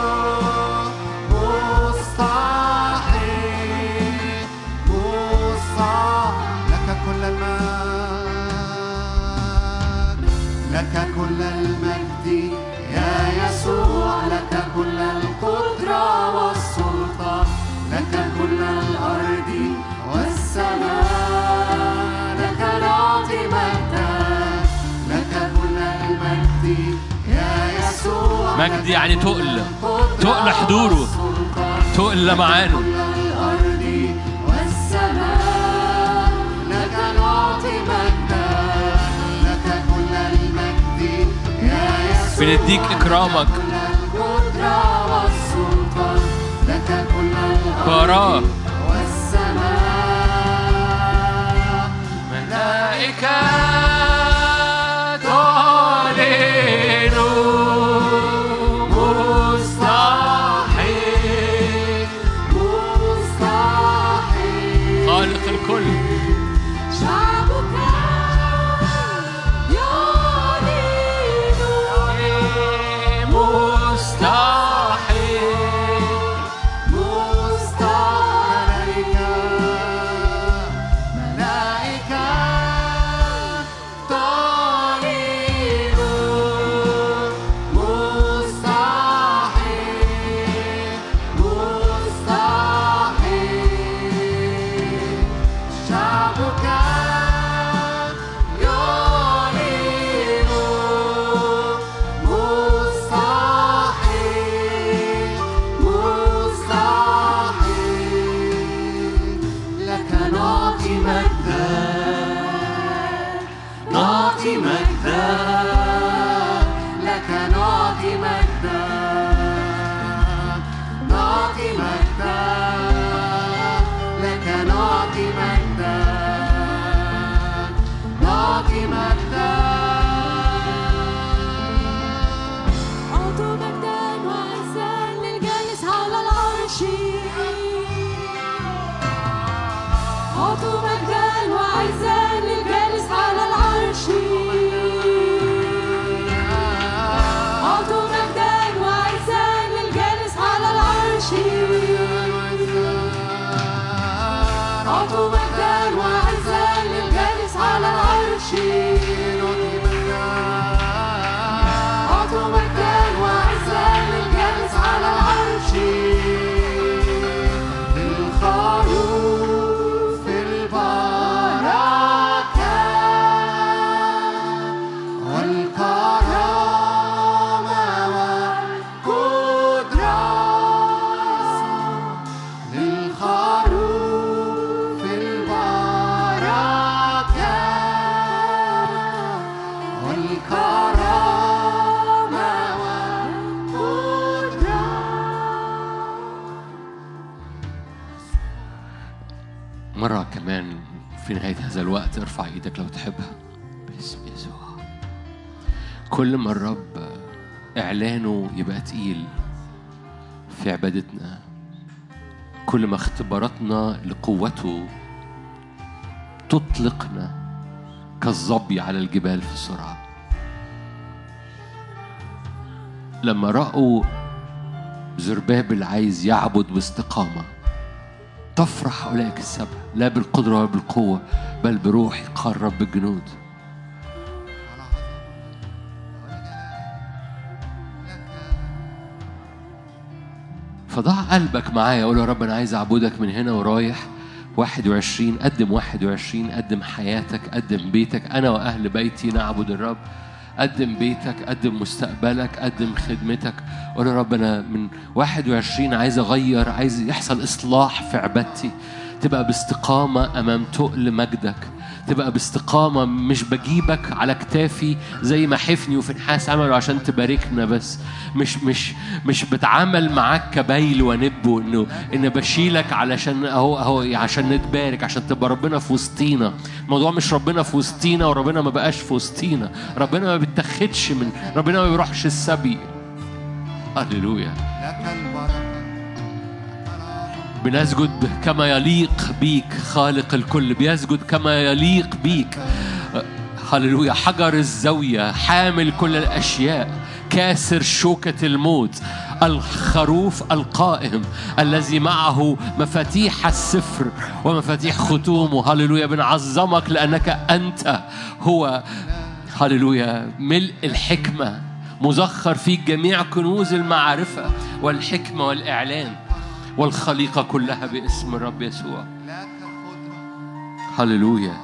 مستحيل مستحيل لك كل المجد لك كل المجد يا يسوع لك كل القدرة والسلطة لك كل الأرض والسماء لك نعطي مجدا لك كل المجد يا يسوع مجد لك يعني كل تقل. القدرة تقل حضوره. والسلطة. تقل لمعانه كل الأرض والسماء لك نعطي مجدا لك كل المجد يا يسوع بنديك إكرامك. لك كل القدرة والسلطان لك كل الأرض باراه. والسماء ملائكة تعلن مستحيل مستحيل خالق الكل شعبك يعلن مستحيل مستحيل ملائكة تعلن مستحيل مستحيل شعبك يعلن مستحيل مستحيل لك نعطي مجدا نعطي مجدا لك نعطي مجدا نعطي مجدا لك نعطي مجدا نعطي مجدا أعطوا مجدا وعزا للجالس على العرش أعطوا مجدا وعزا للجالس على العرش أعطوا مجدا وعزا للجالس على العرش أعطوا مجدا وعزا للجالس على العرش كمان في نهاية هذا الوقت ارفع ايدك لو تحبها باسم يسوع كل ما الرب إعلانه يبقى تقيل في عبادتنا كل ما اختباراتنا لقوته تطلقنا كالظبي على الجبال في السرعة لما رأوا زربابل عايز يعبد باستقامة تفرح أولئك السبع لا بالقدرة ولا بالقوة بل بروحي قال رب الجنود فضع قلبك معايا قول يا رب أنا عايز أعبدك من هنا ورايح 21 قدم 21 قدم حياتك قدم بيتك أنا وأهل بيتي نعبد الرب قدم بيتك قدم مستقبلك قدم خدمتك قول يا رب أنا من 21 عايز أغير عايز يحصل إصلاح في عبادتي تبقى باستقامة أمام تقل مجدك تبقى باستقامة مش بجيبك على كتافي زي ما حفني وفنحاس عملوا عشان تباركنا بس مش مش مش بتعامل معاك كبيل ونب وانه ان بشيلك علشان اهو اهو عشان نتبارك عشان تبقى ربنا في وسطينا الموضوع مش ربنا في وسطينا وربنا ما بقاش في وسطينا ربنا ما بيتاخدش من ربنا ما بيروحش السبي هللويا لك البركة بنسجد كما يليق بيك خالق الكل بيسجد كما يليق بيك هللويا حجر الزاوية حامل كل الأشياء كاسر شوكة الموت الخروف القائم الذي معه مفاتيح السفر ومفاتيح ختومه هللويا بنعظمك لأنك أنت هو هللويا ملء الحكمة مزخر فيك جميع كنوز المعرفة والحكمة والإعلان والخليقة كلها باسم الرب يسوع لك القدرة هللويا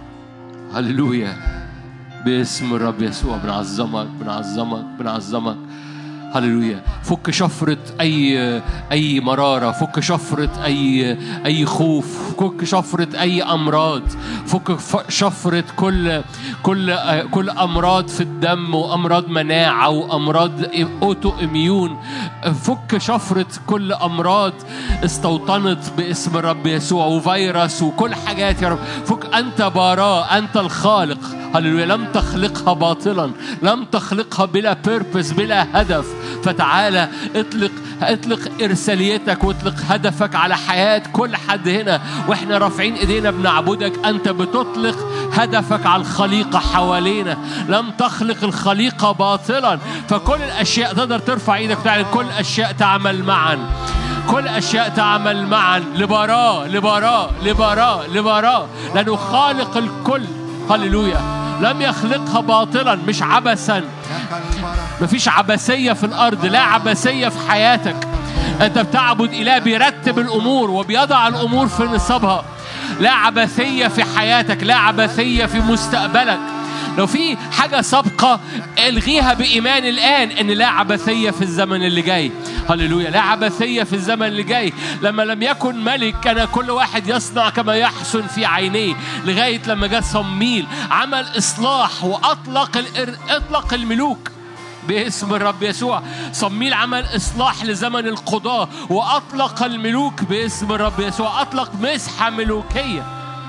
هللويا باسم الرب يسوع بنعظمك بنعظمك بنعظمك هللويا فك شفرة أي أي مرارة فك شفرة أي أي خوف فك شفرة أي أمراض فك ف- شفرة كل كل كل أمراض في الدم وأمراض مناعة وأمراض أوتو إميون فك شفرة كل أمراض استوطنت باسم الرب يسوع وفيروس وكل حاجات يا رب فك أنت براء أنت الخالق هللويا لم تخلقها باطلا لم تخلقها بلا بيربس بلا هدف فتعالى اطلق اطلق ارساليتك واطلق هدفك على حياه كل حد هنا واحنا رافعين ايدينا بنعبدك انت بتطلق هدفك على الخليقه حوالينا لم تخلق الخليقه باطلا فكل الاشياء تقدر ترفع ايدك وتعلن كل الاشياء تعمل معا كل أشياء تعمل معا لبراء لبراء لبراء لبراء لأنه خالق الكل هللويا لم يخلقها باطلا مش عبثا لك البركة مفيش عبثية في الأرض لا عبثية في حياتك أنت بتعبد إله بيرتب الأمور وبيضع الأمور في نصابها لا عبثية في حياتك لا عبثية في مستقبلك لو في حاجة سابقة الغيها بإيمان الآن إن لا عبثية في الزمن اللي جاي هللويا لا عبثية في الزمن اللي جاي لما لم يكن ملك كان كل واحد يصنع كما يحسن في عينيه لغاية لما جاء صميل عمل إصلاح وأطلق الإر... أطلق الملوك باسم الرب يسوع صميل عمل إصلاح لزمن القضاة وأطلق الملوك باسم الرب يسوع أطلق مسحة ملوكية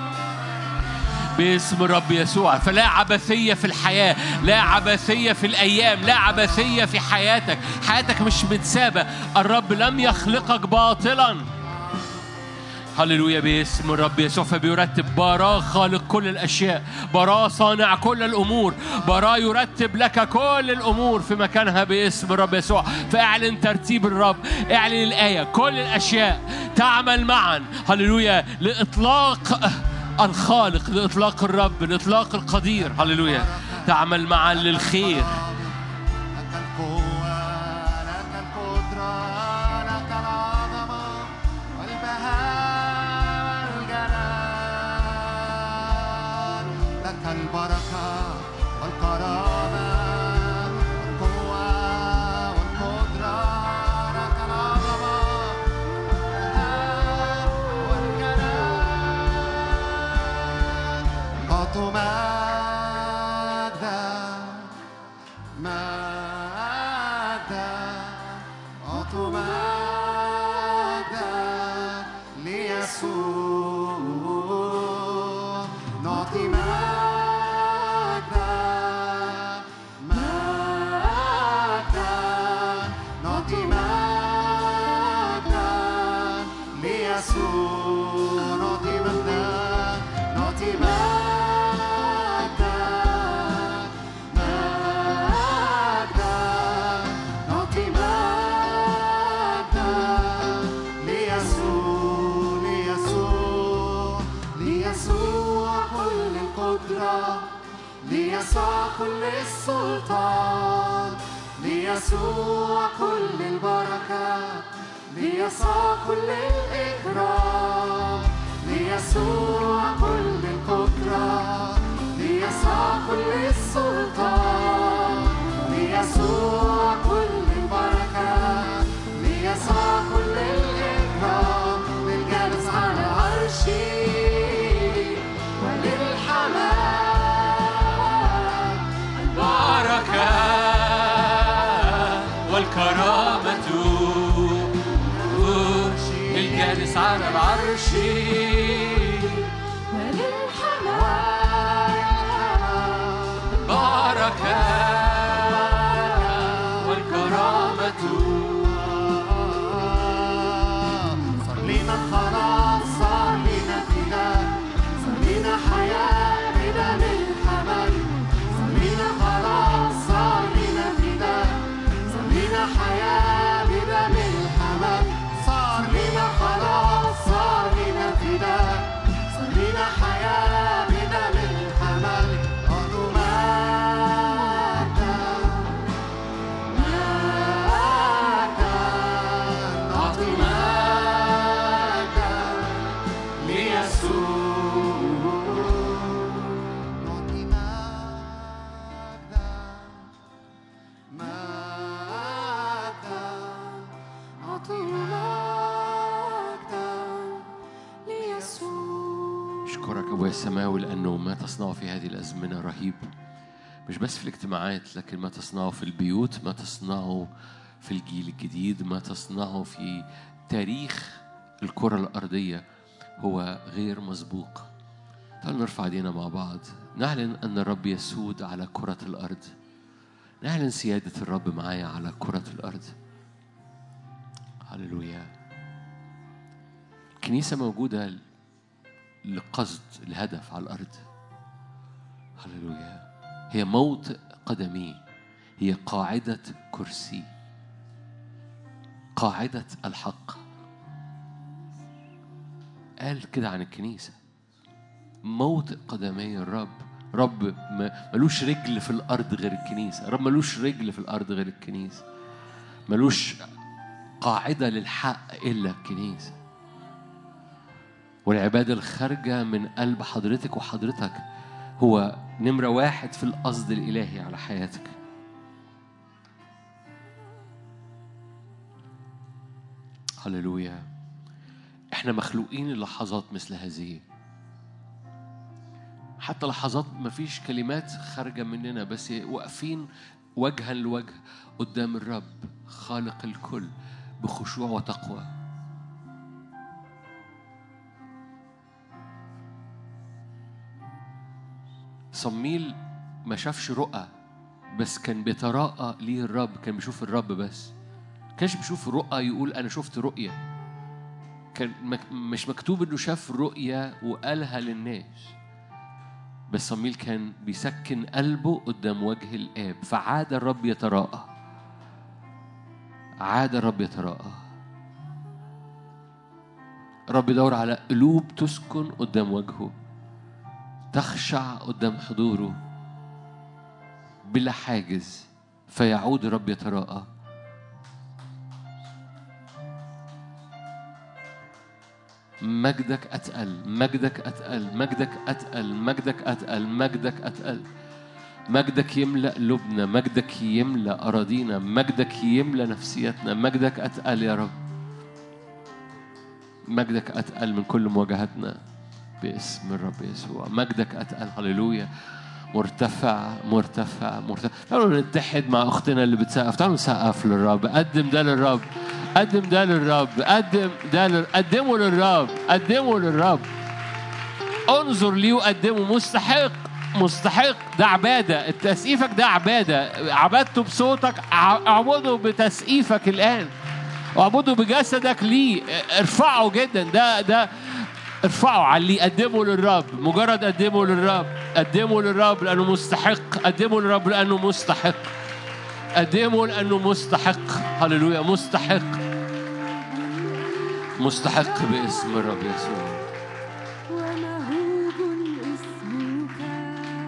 باسم الرب يسوع فلا عبثية في الحياة لا عبثية في الأيام لا عبثية في حياتك حياتك مش متسابة الرب لم يخلقك باطلاً هللويا باسم الرب يسوع فبيرتب براء خالق كل الاشياء براء صانع كل الامور براء يرتب لك كل الامور في مكانها باسم الرب يسوع فاعلن ترتيب الرب اعلن الايه كل الاشياء تعمل معا هللويا لاطلاق الخالق لاطلاق الرب لاطلاق القدير هللويا تعمل معا للخير لك القوة لك القدرة لك العظمة والبهاء والجلال لك البركة والكرامة والقوة والقدرة لك العظمة والبهاء والجلال أعطوا مجدا مجدا أعطوا مجدا ليسوع القدرة ليسوع كل السلطان ليسوع كل البركة ليسوع كل الإكرام ليسوع كل القدرة ليسوع كل السلطان ليسوع كل البركة ليسوع كل الإكرام للجالس على العرش وللحمام البركة والكرامة للجالس على العرش البركة والكرامة صار لينا خلاص صار لينا فداء صار لينا حياة بدم الحمل صار لينا خلاص صار لينا فداء صار لينا حياة بدم الحمل صار لينا خلاص صار لينا فداء صار لينا حياة بدم الحمل أرض مجدا مجدا نعطي مجدا مجدا نعطي مجدا ليسوع أشكرك أبويا السماوي لأنه ما تصنعه في هذه الأزمنة رهيب مش بس في الاجتماعات لكن ما تصنعه في البيوت ما تصنعه في الجيل الجديد ما تصنعه في تاريخ الكرة الأرضية هو غير مسبوق تعالوا نرفع ايدينا مع بعض نعلن أن الرب يسود على كرة الأرض نعلن سيادة الرب معايا على كرة الأرض هللويا الكنيسة موجودة لقصد الهدف على الأرض هللويا هي موطئ قدمي هي قاعدة كرسي قاعدة الحق قال كده عن الكنيسة موطئ قدمي الرب رب ما- ملوش رجل في الأرض غير الكنيسة رب ملوش رجل في الأرض غير الكنيسة ملوش قاعدة للحق إلا الكنيسة والعبادة الخارجة من قلب حضرتك وحضرتك هو نمرة واحد في القصد الإلهي على حياتك هللويا احنا مخلوقين للحظات مثل هذه حتى لحظات مفيش كلمات خارجة مننا بس واقفين وجها لوجه قدام الرب خالق الكل بخشوع وتقوى صميل ما شافش رؤى بس كان بيتراءى ليه الرب كان بيشوف الرب بس كانش بيشوف رؤى يقول انا شفت رؤيه كان مك- مش مكتوب انه شاف رؤيه وقالها للناس بس صميل كان بيسكن قلبه قدام وجه الاب فعاد الرب يتراءى عاد الرب يتراءى الرب يدور على قلوب تسكن قدام وجهه تخشع قدام حضوره بلا حاجز فيعود الرب يتراءى مجدك أتقل مجدك أتقل مجدك أتقل مجدك أتقل مجدك أتقل مجدك يملأ قلوبنا مجدك يملأ أراضينا مجدك يملأ نفسيتنا مجدك أتقل يا رب مجدك أتقل من كل مواجهتنا باسم الرب يسوع مجدك أتقل هللويا مرتفع مرتفع مرتفع تعالوا نتحد مع أختنا اللي بتسقف تعالوا نسقف للرب قدم ده للرب قدم ده للرب قدم ده لل... قدمه للرب قدمه للرب انظر ليه وقدمه مستحق مستحق ده عبادة تسقيفك ده عبادة عبدته بصوتك ع- اعبده بتسقيفك الآن واعبده بجسدك ليه ارفعه جدا ده ده ارفعه عليه قدمه للرب مجرد قدمه للرب قدمه للرب لأنه مستحق قدمه للرب لأنه مستحق قدمه لأنه مستحق هللويا مستحق مستحق باسم الرب يسوع ومهوب اسمك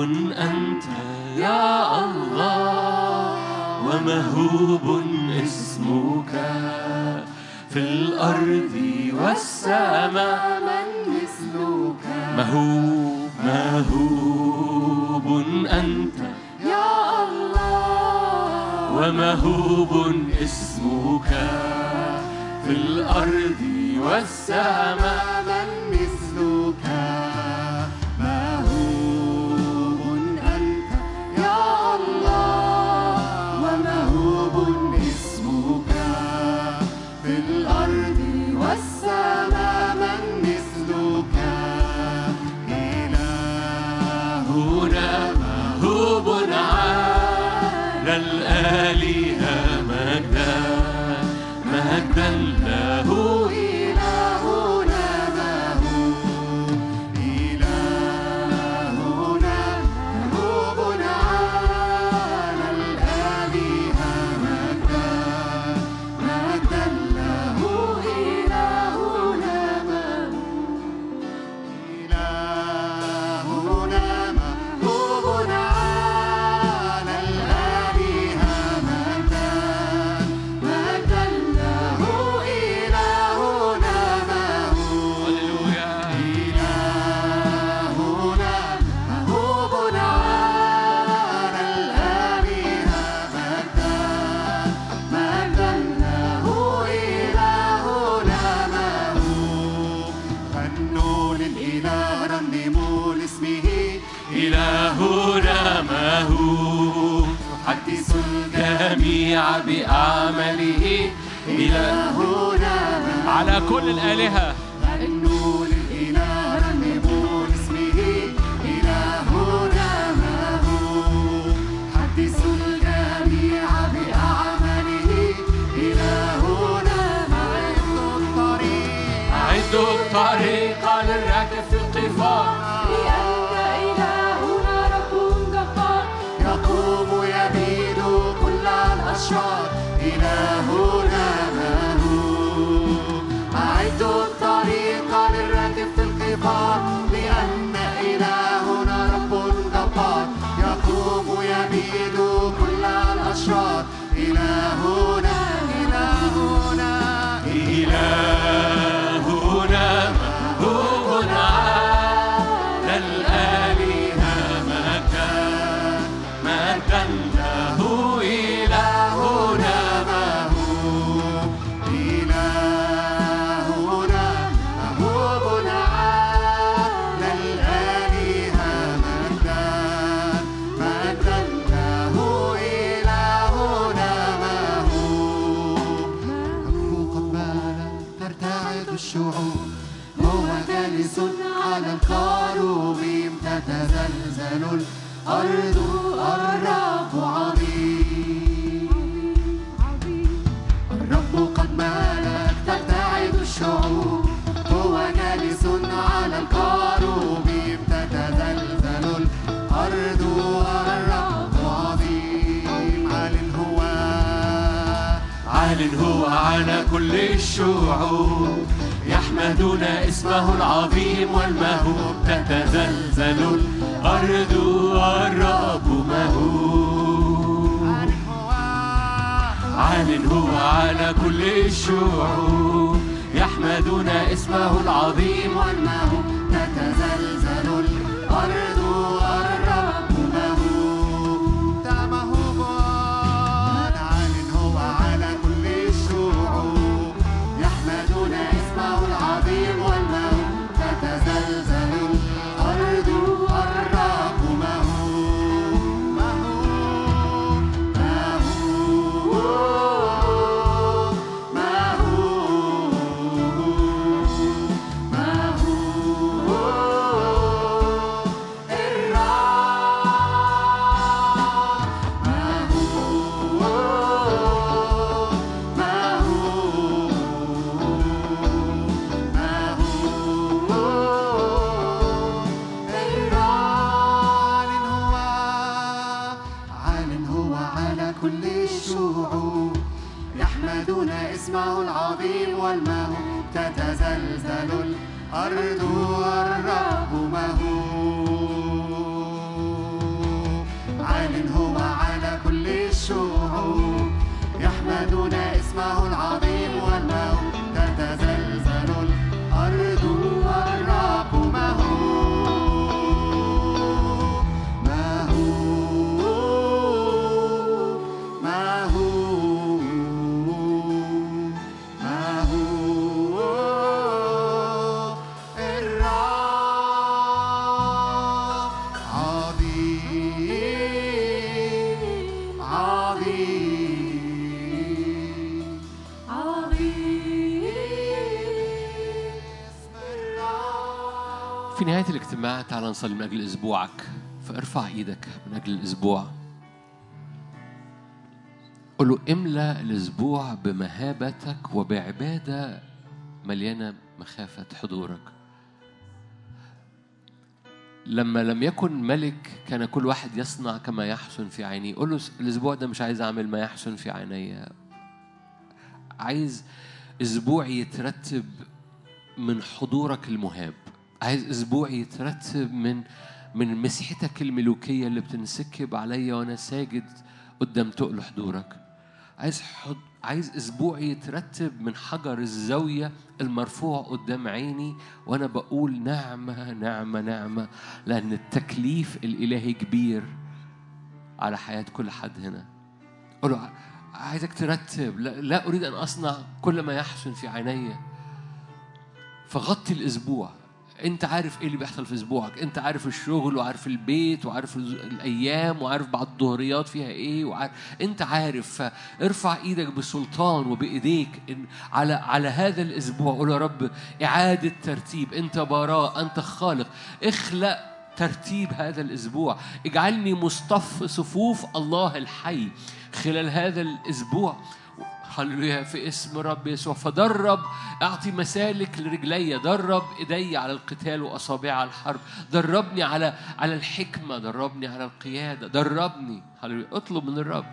أنت يا الله ومهوب اسمك في الأرض والسماء من مثلك مهوب مهوب أنت يا الله ومهوب اسمك في الأرض والسماء من مثلك مهوب أنت يا الله ومهوب اسمك في الأرض والسماء من مثلك إلهنا هنا مهوب على الآلهة مجدا مجدا له إلهنا مهوب إلهنا مهوب على الآلهة مجدا مجدا له إلهنا مهوب إلهنا مهوب على الآلهة مجدا مجدا له إلهنا مهوب هللويا إلهنا مهوب على الآلهة مجدا مجدا له إلهنا مهوب غنوا للإله رنموا لاسمه إلهنا مهوب حدث جميع بأعماله إله إلهنا مهوب على كل الآلهة غنوا للإله رنموا لاسمه إلهنا مهوب حدثوا الجميع بأعماله إلهنا مهوب الطريق أعدوا الطريق للراكب في القفار لأن إلهنا رب جبار يقوم يبيد كل الأشرار إلهنا مهوب أعدوا الطريق للراكب في القفار لأن إلهنا رب جبار يقوم يبيد كل الأشرار إلهنا إلهنا إلهنا مهوب على الآلهة مكان مكان له إلهنا مهوب إلهنا مهوب على الآلهة مجدا مجدا له إلهنا مهوب أمره قد بال ترتعد الشعوب هو جالس على الكروبيم تتزلزل الأرض الرب عظيم الرب قد مالك ترتعد الشعوب هو جالس على الكروبيم تتزلزل الأرض الرب عظيم عال هو عال هو على كل الشعوب يحمدون اسمه العظيم والمهوب تتزلزل الأرض والرب مهوب عال هو على كل الشعوب يحمدون اسمه العظيم والمهوب تتزلزل الأرض والرب مهوب مهوب عال هو على كل الشعوب يحمدون اسمه العظيم والمهوب تتزلزل الأرض والرب مهوب مهوب مهوب مهوب مهوب الرب مهوب مهوب مهوب الرب هو عال هو على كل الشعوب يحمدون اسمه العظيم والمهوب تتزلزل الأرض والرب مهوب الشعوب يحمدون اسمه العظيم والموت تتزلزل الأرض والرب مهول مهول مهول مهول الرب عظيم عظيم عظيم اسم الرب في نهاية الاجتماع تعال نصلي من أجل أسبوعك فارفع إيدك من أجل الأسبوع قل له املأ الأسبوع بمهابتك وبعبادة مليانة مخافة حضورك لما لم يكن ملك كان كل واحد يصنع كما يحسن في عينيه قل له الأسبوع ده مش عايز أعمل ما يحسن في عيني عايز أسبوع يترتب من حضورك المهاب عايز اسبوع يترتب من من مسحتك الملوكيه اللي بتنسكب عليا وانا ساجد قدام تقل حضورك عايز حض... عايز اسبوع يترتب من حجر الزاويه المرفوع قدام عيني وانا بقول نعمه نعمه نعمه لان التكليف الالهي كبير على حياه كل حد هنا قول له عايزك ترتب لا, لا اريد ان اصنع كل ما يحسن في عيني فغطي الاسبوع انت عارف ايه اللي بيحصل في اسبوعك انت عارف الشغل وعارف البيت وعارف ال- الايام وعارف بعض الظهريات فيها ايه وعارف انت عارف فارفع ايدك بسلطان وبايديك إن على على هذا الاسبوع قول يا رب اعاده ترتيب انت براء انت خالق اخلق ترتيب هذا الاسبوع اجعلني مصطف صفوف الله الحي خلال هذا الاسبوع هللويا في اسم رب يسوع فدرب اعطي مسالك لرجلي درب ايدي على القتال واصابعي على الحرب دربني على على الحكمه دربني على القياده دربني هللويا اطلب من الرب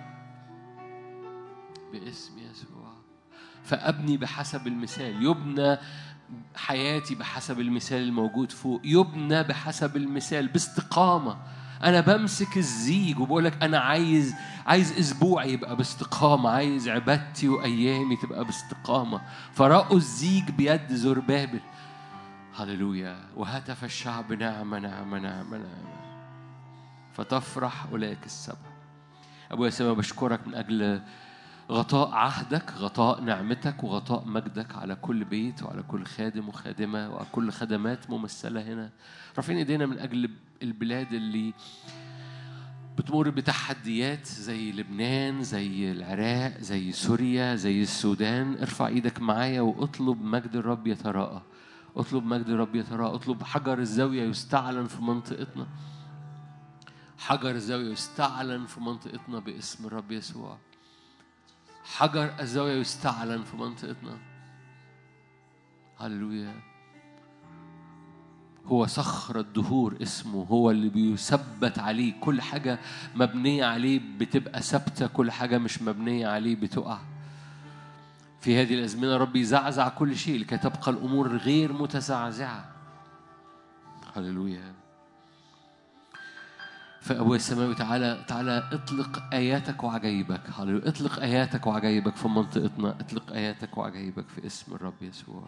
باسم يسوع فابني بحسب المثال يبنى حياتي بحسب المثال الموجود فوق يبنى بحسب المثال باستقامه انا بمسك الزيج وبقول لك انا عايز عايز اسبوعي يبقى باستقامه عايز عبادتي وايامي تبقى باستقامه فرأوا الزيج بيد زربابل هللويا وهتف الشعب نعمه نعمه نعمه نعمه فتفرح اولئك السبع ابويا سما بشكرك من اجل غطاء عهدك غطاء نعمتك وغطاء مجدك على كل بيت وعلى كل خادم وخادمة وعلى كل خدمات ممثلة هنا رافعين ايدينا من أجل البلاد اللي بتمر بتحديات زي لبنان زي العراق زي سوريا زي السودان ارفع ايدك معايا واطلب مجد الرب يتراءى اطلب مجد الرب يتراءى اطلب حجر الزاوية يستعلن في منطقتنا حجر الزاوية يستعلن في منطقتنا باسم الرب يسوع حجر الزاوية يستعلن في منطقتنا هللويا هو صخر الدهور اسمه هو اللي بيثبت عليه كل حاجة مبنية عليه بتبقى ثابتة كل حاجة مش مبنية عليه بتقع في هذه الأزمنة رب يزعزع كل شيء لكي تبقى الأمور غير متزعزعة هللويا فأبويا السماوي تعالى تعالى اطلق آياتك وعجائبك هللويا اطلق آياتك وعجائبك في منطقتنا اطلق آياتك وعجائبك في اسم الرب يسوع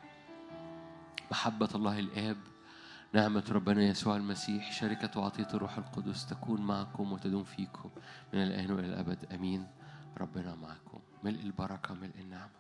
محبة الله الآب نعمة ربنا يسوع المسيح شركة وعطية الروح القدس تكون معكم وتدوم فيكم من الآن وإلى الأبد أمين ربنا معكم ملء البركة ملء النعمة